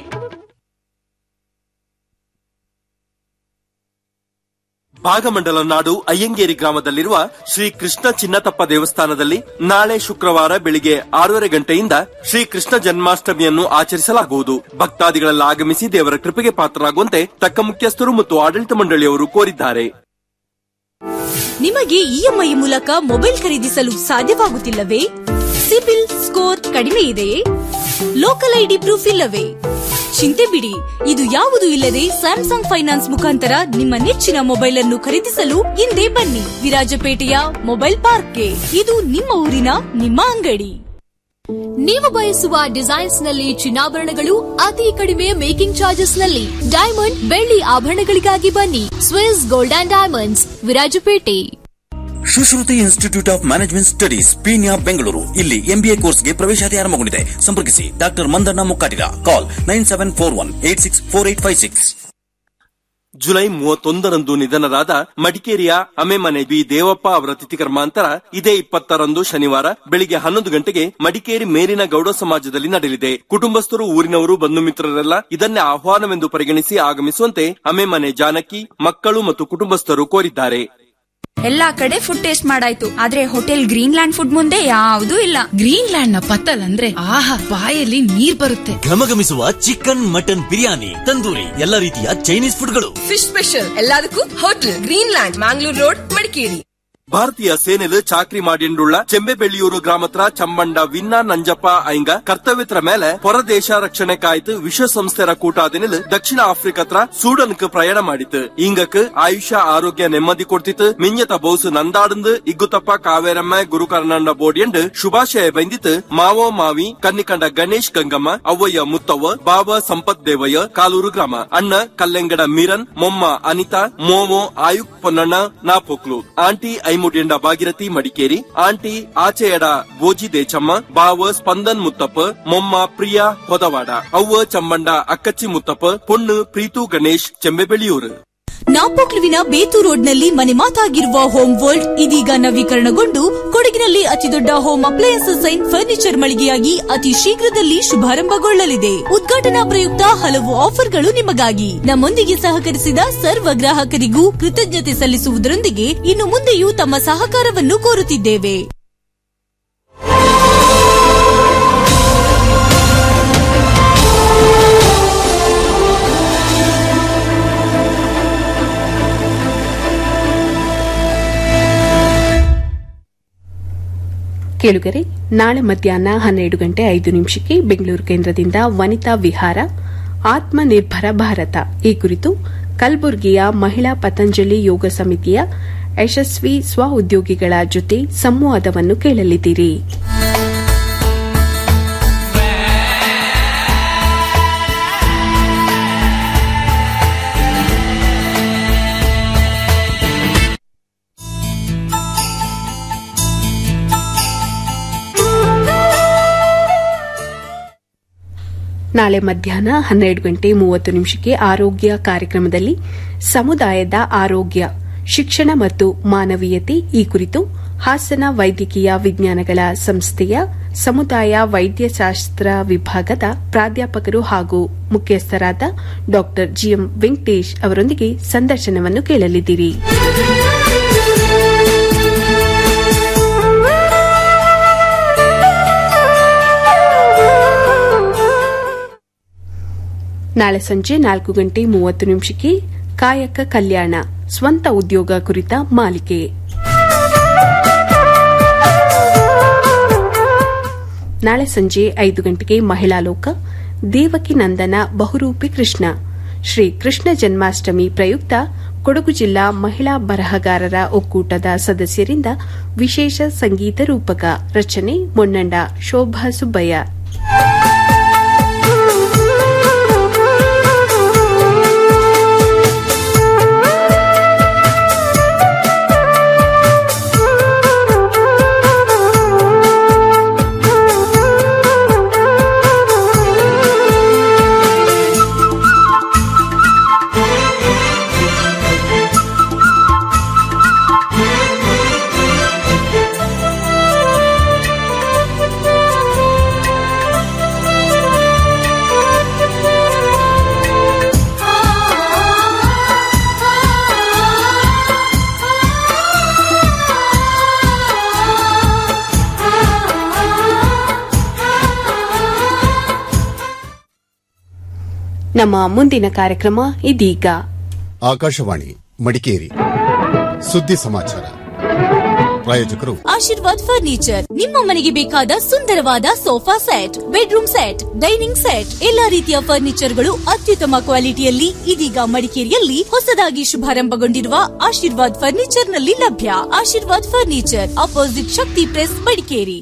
ಭಾಗಮಂಡಲ ನಾಡು ಅಯ್ಯಂಗೇರಿ ಗ್ರಾಮದಲ್ಲಿರುವ ಶ್ರೀ ಕೃಷ್ಣ ಚಿನ್ನತಪ್ಪ ದೇವಸ್ಥಾನದಲ್ಲಿ ನಾಳೆ ಶುಕ್ರವಾರ ಬೆಳಿಗ್ಗೆ ಆರೂವರೆ ಗಂಟೆಯಿಂದ ಶ್ರೀ ಕೃಷ್ಣ ಜನ್ಮಾಷ್ಟಮಿಯನ್ನು ಆಚರಿಸಲಾಗುವುದು ಭಕ್ತಾದಿಗಳೆಲ್ಲ ಆಗಮಿಸಿ ದೇವರ ಕೃಪೆಗೆ ಪಾತ್ರರಾಗುವಂತೆ ತಕ್ಕ ಮುಖ್ಯಸ್ಥರು ಮತ್ತು ಆಡಳಿತ ಮಂಡಳಿಯವರು ಕೋರಿದ್ದಾರೆ ನಿಮಗೆ ಇಎಂಐ ಮೂಲಕ ಮೊಬೈಲ್ ಖರೀದಿಸಲು ಸಾಧ್ಯವಾಗುತ್ತಿಲ್ಲವೇ ಸಿಬಿಲ್ ಸ್ಕೋರ್ ಕಡಿಮೆ ಇದೆಯೇ ಲೋಕಲ್ ಐಡಿ ಪ್ರೂಫ್ ಇಲ್ಲವೇ ಚಿಂತೆ ಬಿಡಿ ಇದು ಯಾವುದು ಇಲ್ಲದೆ ಸ್ಯಾಮ್ಸಂಗ್ ಫೈನಾನ್ಸ್ ಮುಖಾಂತರ ನಿಮ್ಮ ನೆಚ್ಚಿನ ಮೊಬೈಲ್ ಅನ್ನು ಖರೀದಿಸಲು ಹಿಂದೆ ಬನ್ನಿ ವಿರಾಜಪೇಟೆಯ ಮೊಬೈಲ್ ಪಾರ್ಕ್ಗೆ ಇದು ನಿಮ್ಮ ಊರಿನ ನಿಮ್ಮ ಅಂಗಡಿ ನೀವು ಬಯಸುವ ಡಿಸೈನ್ಸ್ ನಲ್ಲಿ ಚಿನ್ನಾಭರಣಗಳು ಅತಿ ಕಡಿಮೆ ಮೇಕಿಂಗ್ ಚಾರ್ಜಸ್ ನಲ್ಲಿ ಡೈಮಂಡ್ ಬೆಳ್ಳಿ ಆಭರಣಗಳಿಗಾಗಿ ಬನ್ನಿ Swiss gold and diamonds Virajpet Sushruti institute of management studies Peenya Bengaluru ಇಲ್ಲಿ ಎಂಬಿಎ ಕೋರ್ಸ್ಗೆ ಪ್ರವೇಶಾತಿ ಆರಂಭಗೊಂಡಿದೆ ಸಂಪರ್ಕಿಸಿ doctor Mandanna Mukkatiga call nine seven four one eight six four eight five six July ಮೂವತ್ತೊಂದರಂದು ನಿಧನರಾದ ಮಡಿಕೇರಿಯ ಅಮೆಮನೆ ಬಿ ದೇವಪ್ಪ ಅವರ ತಿಥಿ ಕರ್ಮಾಂತರ ಇದೇ ಇಪ್ಪತ್ತರಂದು ಶನಿವಾರ ಬೆಳಿಗ್ಗೆ ಹನ್ನೊಂದು ಗಂಟೆಗೆ ಮಡಿಕೇರಿ ಮೇಲಿನ ಗೌಡ ಸಮಾಜದಲ್ಲಿ ನಡೆಯಲಿದೆ ಕುಟುಂಬಸ್ಥರು ಊರಿನವರು ಬಂಧು ಮಿತ್ರರೆಲ್ಲ ಇದನ್ನೇ ಆಹ್ವಾನವೆಂದು ಪರಿಗಣಿಸಿ ಆಗಮಿಸುವಂತೆ ಅಮೆಮನೆ ಜಾನಕಿ ಮಕ್ಕಳು ಮತ್ತು ಕುಟುಂಬಸ್ಥರು ಕೋರಿದ್ದಾರೆ ಎಲ್ಲಾ ಕಡೆ ಫುಡ್ ಟೇಸ್ಟ್ ಮಾಡಾಯ್ತು ಆದ್ರೆ ಹೋಟೆಲ್ ಗ್ರೀನ್ ಲ್ಯಾಂಡ್ ಫುಡ್ ಮುಂದೆ ಯಾವ್ದೂ ಇಲ್ಲ ಗ್ರೀನ್ ಲ್ಯಾಂಡ್ ನ ಪತ್ತಲ್ ಅಂದ್ರೆ ಆಹಾ ಬಾಯಲ್ಲಿ ನೀರ್ ಬರುತ್ತೆ ಘಮಘಮಿಸುವ ಚಿಕನ್ ಮಟನ್ ಬಿರಿಯಾನಿ ತಂದೂರಿ ಎಲ್ಲ ರೀತಿಯ ಚೈನೀಸ್ ಫುಡ್ಗಳು ಫಿಶ್ ಸ್ಪೆಷಲ್ ಎಲ್ಲದಕ್ಕೂ hotel Green Land Mangalore road Madikeri ಭಾರತೀಯ ಸೇನೆಲು ಚಾಕ್ರಿ ಮಾಡಿಂಡುಳ್ಳ ಚೆಂಬೆಬೆಳ್ಳಿಯೂರು ಗ್ರಾಮತ್ರ ಚಮ್ಮಂಡ ವಿನ್ನ ನಂಜಪ್ಪ ಐಂಗ ಕರ್ತವ್ಯತ್ರ ಮೇಲೆ ಹೊರದೇಶ ರಕ್ಷಣೆ ಕಾಯ್ತು ವಿಶ್ವಸಂಸ್ಥೆರ ಕೂಟಾದಿನಲು ದಕ್ಷಿಣ ಆಫ್ರಿಕತ್ರ ಸೂಡನ್ಕ್ ಪ್ರಯಾಣ ಮಾಡಿತು ಇಂಗಕ್ ಆಯುಷ್ಯ ಆರೋಗ್ಯ ನೆಮ್ಮದಿ ಕೊಡ್ತಿತ್ತು ಮಿಂಜತ ಬೋಸು ನಂದಾಡಂದು ಇಗ್ಗುತಪ್ಪ ಕಾವೇರಮ್ಮ ಗುರುಕರ್ಣಂಡ ಬೋಡಿಯಂಡ್ ಶುಭಾಶಯ ಬಂದಿತ್ತು ಮಾವೋ ಮಾವಿ ಕನ್ನಿಕಂಡ ಗಣೇಶ್ ಗಂಗಮ್ಮ ಅವ್ವಯ್ಯ ಮುತ್ತವ್ವ ಬಾಬಾ ಸಂಪತ್ ದೇವಯ್ಯ ಕಾಲೂರು ಗ್ರಾಮ ಅಣ್ಣ ಕಲ್ಲೆಂಗಡ ಮೀರನ್ ಮೊಮ್ಮ ಅನಿತಾ ಮೋಮೋ ಆಯುಕ್ ಪೊನ್ನಣ್ಣ ನಾಪೊಕ್ಲು ಆಂಟಿ ಐಮುಡಿಯಂಡ ಭಾಗಿರಥಿ ಮಡಿಕೇರಿ ಆಂಟಿ ಆಚೆಯಡ ಬೋಜಿ ದೇಚಮ್ಮ ಬಾವ ಸ್ಪಂದನ್ ಮುತ್ತಪ್ಪ ಮೊಮ್ಮ ಪ್ರಿಯಾ ಹೊದವಾಡ ಅವ್ವ ಚಮ್ಮಂಡ ಅಕ್ಕಚ್ಚಿ ಮುತ್ತಪ್ಪ ಪೊಣ್ಣು ಪ್ರೀತು ಗಣೇಶ್ ಚೆಂಬೆಬೆಳಿಯೂರು ನಾಪೋಕ್ಲುವಿನ ಬೇತು ರೋಡ್ನಲ್ಲಿ ಮನೆ ಮಾತಾಗಿರುವ ಹೋಮ್ ವರ್ಲ್ಡ್ ಇದೀಗ ನವೀಕರಣಗೊಂಡು ಕೊಡಗಿನಲ್ಲಿ ಅತಿದೊಡ್ಡ ಹೋಮ್ ಅಪ್ಲಯನ್ಸಸ್ ಅಂಡ್ ಫರ್ನಿಚರ್ ಮಳಿಗೆಯಾಗಿ ಅತಿ ಶೀಘ್ರದಲ್ಲಿ ಶುಭಾರಂಭಗೊಳ್ಳಲಿದೆ ಉದ್ಘಾಟನಾ ಪ್ರಯುಕ್ತ ಹಲವು ಆಫರ್ಗಳು ನಿಮಗಾಗಿ ನಮ್ಮೊಂದಿಗೆ ಸಹಕರಿಸಿದ ಸರ್ವ ಗ್ರಾಹಕರಿಗೂ ಕೃತಜ್ಞತೆ ಸಲ್ಲಿಸುವುದರೊಂದಿಗೆ ಇನ್ನು ಮುಂದೆಯೂ ತಮ್ಮ ಸಹಕಾರವನ್ನು ಕೋರುತ್ತಿದ್ದೇವೆ ಕೇಳುಗರೆ ನಾಳೆ ಮಧ್ಯಾಹ್ನ ಹನ್ನೆರಡು ಗಂಟೆ ಐದು ನಿಮಿಷಕ್ಕೆ ಬೆಂಗಳೂರು ಕೇಂದ್ರದಿಂದ ವನಿತಾ ವಿಹಾರ ಆತ್ಮನಿರ್ಭರ ಭಾರತ ಈ ಕುರಿತು ಕಲಬುರಗಿಯ ಮಹಿಳಾ ಪತಂಜಲಿ ಯೋಗ ಸಮಿತಿಯ ಯಶಸ್ವಿ ಸ್ವ ಉದ್ಯೋಗಿಗಳ ಜೊತೆ ಸಂವಾದವನ್ನು ಕೇಳಲಿದ್ದೀರಿ ನಾಳೆ ಮಧ್ಯಾಹ್ನ ಹನ್ನೆರಡು ಗಂಟೆ ಮೂವತ್ತು ನಿಮಿಷಕ್ಕೆ ಆರೋಗ್ಯ ಕಾರ್ಯಕ್ರಮದಲ್ಲಿ ಸಮುದಾಯದ ಆರೋಗ್ಯ ಶಿಕ್ಷಣ ಮತ್ತು ಮಾನವೀಯತೆ ಈ ಕುರಿತು ಹಾಸನ ವೈದ್ಯಕೀಯ ವಿಜ್ಞಾನಗಳ ಸಂಸ್ಥೆಯ ಸಮುದಾಯ ವೈದ್ಯಶಾಸ್ತ್ರ ವಿಭಾಗದ ಪ್ರಾಧ್ಯಾಪಕರು ಹಾಗೂ ಮುಖ್ಯಸ್ಥರಾದ ಡಾ ಜಿಎಂ ವೆಂಕಟೇಶ್ ಅವರೊಂದಿಗೆ ಸಂದರ್ಶನವನ್ನು ಕೇಳಲಿದ್ದೀರಿ ನಾಳೆ ಸಂಜೆ ನಾಲ್ಕು ಗಂಟೆ ಮೂವತ್ತು ನಿಮಿಷಕ್ಕೆ ಕಾಯಕ ಕಲ್ಯಾಣ ಸ್ವಂತ ಉದ್ಯೋಗ ಕುರಿತ ಮಾಲಿಕೆ ನಾಳೆ ಸಂಜೆ ಐದು ಗಂಟೆಗೆ ಮಹಿಳಾ ಲೋಕ ದೇವಕಿ ನಂದನ ಬಹುರೂಪಿ ಕೃಷ್ಣ ಶ್ರೀ ಕೃಷ್ಣ ಜನ್ಮಾಷ್ಟಮಿ ಪ್ರಯುಕ್ತ ಕೊಡಗು ಜಿಲ್ಲಾ ಮಹಿಳಾ ಬರಹಗಾರರ ಒಕ್ಕೂಟದ ಸದಸ್ಯರಿಂದ ವಿಶೇಷ ಸಂಗೀತ ರೂಪಕ ರಚನೆ ಮೊನ್ನಂಡ ಶೋಭಾ ಸುಬ್ಬಯ್ಯ ನಮ್ಮ ಮುಂದಿನ ಕಾರ್ಯಕ್ರಮ ಇದೀಗ ಆಕಾಶವಾಣಿ ಮಡಿಕೇರಿ ಸುದ್ದಿ ಸಮಾಚಾರ ಪ್ರಾಯೋಜಕರು ಆಶೀರ್ವಾದ್ ಫರ್ನಿಚರ್ ನಿಮ್ಮ ಮನೆಗೆ ಬೇಕಾದ ಸುಂದರವಾದ sofa set bedroom set dining set ಎಲ್ಲಾ ರೀತಿಯ ಫರ್ನಿಚರ್ಗಳು ಅತ್ಯುತ್ತಮ ಕ್ವಾಲಿಟಿಯಲ್ಲಿ ಇದೀಗ ಮಡಿಕೇರಿಯಲ್ಲಿ ಹೊಸದಾಗಿ ಶುಭಾರಂಭಗೊಂಡಿರುವ ಆಶೀರ್ವಾದ್ ಫರ್ನಿಚರ್ ನಲ್ಲಿ ಲಭ್ಯ Ashirwad furniture opposite Shakti press Madikeri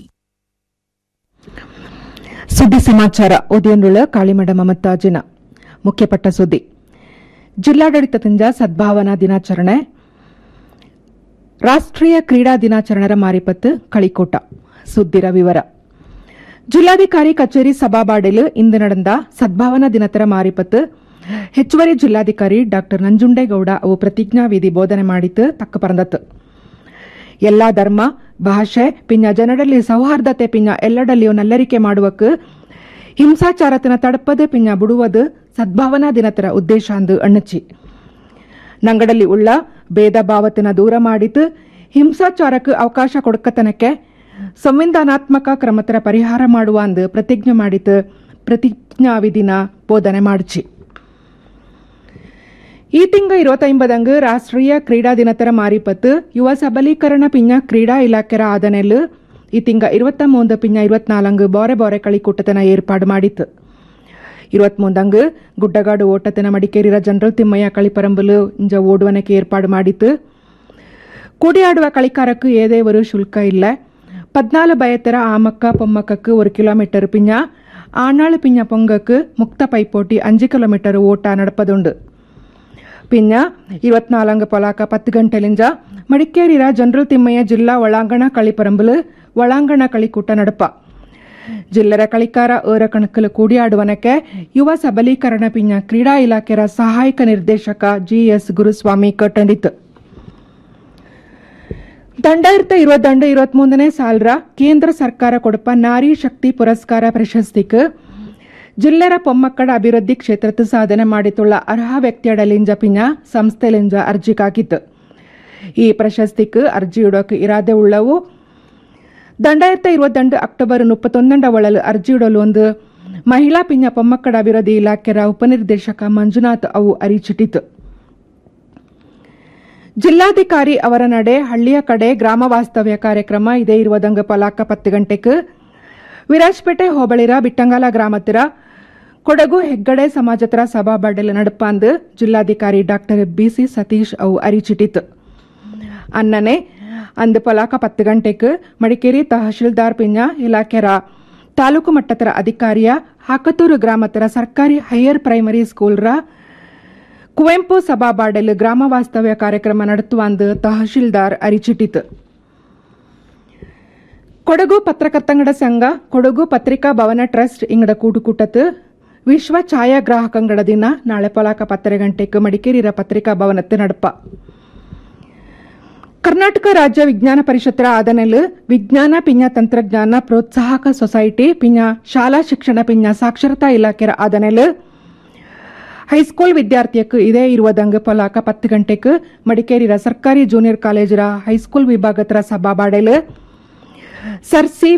ಸುದ್ದಿ ಸಮಾಚಾರ ಉದಯನುಳ ಕಾಳಿಮಡ ಮಮತಾಜಿನ ಮುಖ್ಯಪಟ್ಟ ಸುದ್ದಿ ಜಿಲ್ಲಾಡಳಿತದಿಂದ ಸದ್ಭಾವನಾ ದಿನಾಚರಣೆ ರಾಷ್ಟ್ರೀಯ ಕ್ರೀಡಾ ದಿನಾಚರಣೆರ ಮಾರಿಪತ್ತು ಕಳಿಕೋಟ ಸುದ್ದಿರ ವಿವರ ಜಿಲ್ಲಾಧಿಕಾರಿ ಕಚೇರಿ ಸಭಾಬಾಡಿಲು ಇಂದು ನಡೆದ ಸದ್ಭಾವನಾ ದಿನತರ ಮಾರಿಪತ್ತು ಹೆಚ್ಚುವರಿ ಜಿಲ್ಲಾಧಿಕಾರಿ ಡಾ ನಂಜುಂಡೇಗೌಡ ಅವು ಪ್ರತಿಜ್ಞಾವಿಧಿ ಬೋಧನೆ ಮಾಡಿತು ತಕ್ಕ ಪರಂದತ್ತು ಎಲ್ಲಾ ಧರ್ಮ ಭಾಷೆ ಪಿನ್ನ ಜನರಲ್ಲಿ ಸೌಹಾರ್ದತೆ ಪಿನ್ನ ಎಲ್ಲಡಲ್ಲಿಯೂ ನಲ್ಲರಿಕೆ ಮಾಡುವಕ್ಕೆ ಹಿಂಸಾಚಾರತನ ತಡಪದು ಪಿನ್ನ ಬಿಡುವುದು ಸದ್ಭಾವನಾ ದಿನತರ ಉದ್ದೇಶ ಅಂದು ಅಣ್ಣಚಿ ನಂಗಡಲ್ಲಿ ಉಳ್ಳ ಭೇದ ಭಾವತನ ದೂರ ಮಾಡಿತು ಹಿಂಸಾಚಾರಕ್ಕೆ ಅವಕಾಶ ಕೊಡಕತನಕ್ಕೆ ಸಂವಿಧಾನಾತ್ಮಕ ಕ್ರಮತರ ಪರಿಹಾರ ಮಾಡುವ ಅಂದು ಪ್ರತಿಜ್ಞೆ ಮಾಡಿತು ಪ್ರತಿಜ್ಞಾವಿಧಿನ ಬೋಧನೆ ಮಾಡಿಚಿ ಈ ತಿಂಗ ഇരുപത്തൊമ്പതങ്ക് ರಾಷ್ಟ್ರೀಯ ಕ್ರೀಡಾ ದಿನತರ ಮಾರಿಪತ್ತು ಯುವ ಸಬಲೀಕರಣ ಪಿಂಜ ಕ್ರೀಡಾ ಇಲಾಖೆರ ಆದನೆಲ್ ಈ ತಿಂಗ ഇരുപത്തി മൂന്ന് ಪಿಂಜ ഇരുപത്തിനാലങ്ക് ಬೋರೆ ಬೋರೆ കളിക്കൂട്ടത്തിന് ഏർപ്പാട് ಮಾಡಿತ್ತು ഇരുപത്തിമൂന്നങ്ക് ಗುಡ್ಡಗಾಡು ಓಟತಿನ ಮಡಿಕೇರಿರ ಜನರಲ್ ತಿಮ್ಮಯ್ಯ ಕಳಿಪರಂಬಲು ಇಂಜ ಓಡುವನಕ್ಕೆ ಏರ್ಪಾಡು ಮಾಡಿತ್ತು ಕೂಡಿಯಾಡುವ കളിക്കാರಕ್ಕೆ ಏದೇ ஒரு ಶುಲ್ಕ ಇಲ್ಲ ಪದ್ನಾಲು ಬಯತರ ಆಮಕ್ಕ ಪೊಮ್ಮಕ್ಕಕ್ಕೆ ஒரு ಕಿಲೋಮೀಟರ್ ಪಿಂಜ ಆನಾಳು ಪಿಂಜ ಪೊಂಗಕ್ಕೆ ಮುಕ್ತ ಪೈಪೋಟಿ ಅഞ്ചು ಕಿಲೋಮೀಟರ್ ಓಟ ನಡಪದುಂಡು ಪಿನ್ನ ഇരുപത്തിനാലങ്ക് പൊലാക്ക പത്ത് ഗಂಟೆಲಿಂದ ಮಡಿಕೇರಿರ ಜನರಲ್ ತಿಮ್ಮಯ್ಯ ಜಿಲ್ಲಾ ಒಳಾಂಗಣ കളിപ്പറമ്പില് ಒಳಾಂಗಣ കളിക്കൂട്ട നടപ്പ ಜಿಲ್ಲರ കളിക്കാರ ಏರ ಕಣಕಲು ಕೂಡಿಯಾಡುವನಕ್ಕೆ ಯುವ ಸಬಲೀಕರಣ ಪಿಂಜ ಕ್ರೀಡಾ ಇಲಾಖೆಯ ಸಹಾಯಕ ನಿರ್ದೇಶಕ ಜಿಎಸ್ ಗುರುಸ್ವಾಮಿ ಕಟ್ಟಂಡಿತು ದಂಡಾಯಿರತ ഇരുപത്തിരണ്ട് ഇരുപത്തിമൂന്നನೇ ಸಾಲರ ಕೇಂದ್ರ ಸರ್ಕಾರ ಕೊಡಪ ನಾರಿ ಶಕ್ತಿ ಪುರಸ್ಕಾರ ಪ್ರಶಸ್ತಿಗೆ ಜಿಲ್ಲೆರ ಪೊಮ್ಮಕ್ಕಳ ಅಭಿವೃದ್ಧಿ ಕ್ಷೇತ್ರದ ಸಾಧನೆ ಮಾಡಿತುಳ್ಳ ಅರ್ಹ ವ್ಯಕ್ತಿಯಡಲಿಂಜ ಪಿಂಜ ಸಂಸ್ಥೆಲಿಂಜ ಅರ್ಜಿಗಾಗಿತ್ತು ಈ ಪ್ರಶಸ್ತಿಗೆ ಅರ್ಜಿ ಇಡೋಕೆ ಇರಾದೆ ಉಳ್ಳವು ದಂಡಾಯಿರತ ഇരുപത്തിരണ്ട് ಅಕ್ಟೋಬರ್ ಮುಪ್ಪತ್ತೊಂದಂಡ ಒಳಲು ಅರ್ಜಿ ಇಡಲು ಒಂದು ಮಹಿಳಾ ಪಿಂಜ ಪೊಮ್ಮಕ್ಕಳ ಅಭಿವೃದ್ಧಿ ಇಲಾಖೆಯ ಉಪನಿರ್ದೇಶಕ ಮಂಜುನಾಥ್ ಅವು ಅರಿಚಿಟ್ಟಿತು ಜಿಲ್ಲಾಧಿಕಾರಿ ಅವರ ನಡೆ ಹಳ್ಳಿಯ ಕಡೆ ಗ್ರಾಮ ವಾಸ್ತವ್ಯ ಕಾರ್ಯಕ್ರಮ ಇದೇ ಇರುವುದಂಗ ಪಲಾಕ ಪತ್ತು ಗಂಟೆಗೆ ವಿರಾಜ್ಪೇಟೆ ಹೋಬಳಿರ ಬಿಟ್ಟಂಗಾಲ ಗ್ರಾಮತ್ತಿರ ಕೊಡಗು ಹೆಗ್ಗಡೆ ಸಮಾಜತರ ಸಭಾ ಬಡ್ಡೆಲ ನಡಪಾಂದು ಜಿಲ್ಲಾಧಿಕಾರಿ ಡಾಕ್ಟರ್ ಬಿಸಿ ಸತೀಶ್ ಅವು ಅರಿಚಿಟ್ಟಿತು ಅನ್ನನೆ ಅಂದು ಪಲಾಕ ಪತ್ತು ಗಂಟೆಗೆ ಮಡಿಕೇರಿ ತಹಶೀಲ್ದಾರ್ ಪಿಂಜ ಇಲಾಖೆರ ತಾಲೂಕು ಮಟ್ಟತರ ಅಧಿಕಾರಿಯ ಹಾಕತೂರು ಗ್ರಾಮತರ ಸರ್ಕಾರಿ ಹೈಯರ್ ಪ್ರೈಮರಿ ಸ್ಕೂಲ್ರ ಕುವೆಂಪು ಸಭಾಬಾಡೆಲ್ ಗ್ರಾಮ ವಾಸ್ತವ್ಯ ಕಾರ್ಯಕ್ರಮ ನಡೆಸುವಂದು ತಹಶೀಲ್ದಾರ್ ಅರಿಚಿಟ್ಟಿತು ಕೊಡಗು ಪತ್ರಕರ್ತಂಗಡ ಸಂಘ ಕೊಡಗು ಪತ್ರಿಕಾ ಭವನ ಟ್ರಸ್ಟ್ ಇಂಗಡ ಕೂಟುಕೂಟತ್ತು ವಿಶ್ವ ಛಾಯಾಗ್ರಾಹಕಂಗಡ ದಿನ ನಾಳೆ ಪೊಲಾಕ ಪತ್ತರೆ ಗಂಟೆಗೆ ಮಡಿಕೇರಿರ ಪತ್ರಿಕಾ ಭವನತ್ತು ನಡಪ ಕರ್ನಾಟಕ ರಾಜ್ಯ ವಿಜ್ಞಾನ ಪರಿಷತ್ತರ ಆದನೆಲ್ ವಿಜ್ಞಾನ ಪಿಂಜ ತಂತ್ರಜ್ಞಾನ ಪ್ರೋತ್ಸಾಹಕ ಸೊಸೈಟಿ ಪಿಂಜ ಶಾಲಾ ಶಿಕ್ಷಣ ಪಿಂಜ ಸಾಕ್ಷರತಾ ಇಲಾಖೆರ ಆದನೆಲ್ ಹೈಸ್ಕೂಲ್ ವಿದ್ಯಾರ್ಥಿಯಕ್ ಇದೇ ಇರುವದಂಗ ಪೊಲಾಕ ಪತ್ತು ಗಂಟೆಕ್ ಮಡಿಕೇರಿರ ಸರ್ಕಾರಿ ಜೂನಿಯರ್ ಕಾಲೇಜರ ಹೈಸ್ಕೂಲ್ ವಿಭಾಗತರ ಸಭಾ ಬಾಡೆಲ್ ಸರ್ ಸಿ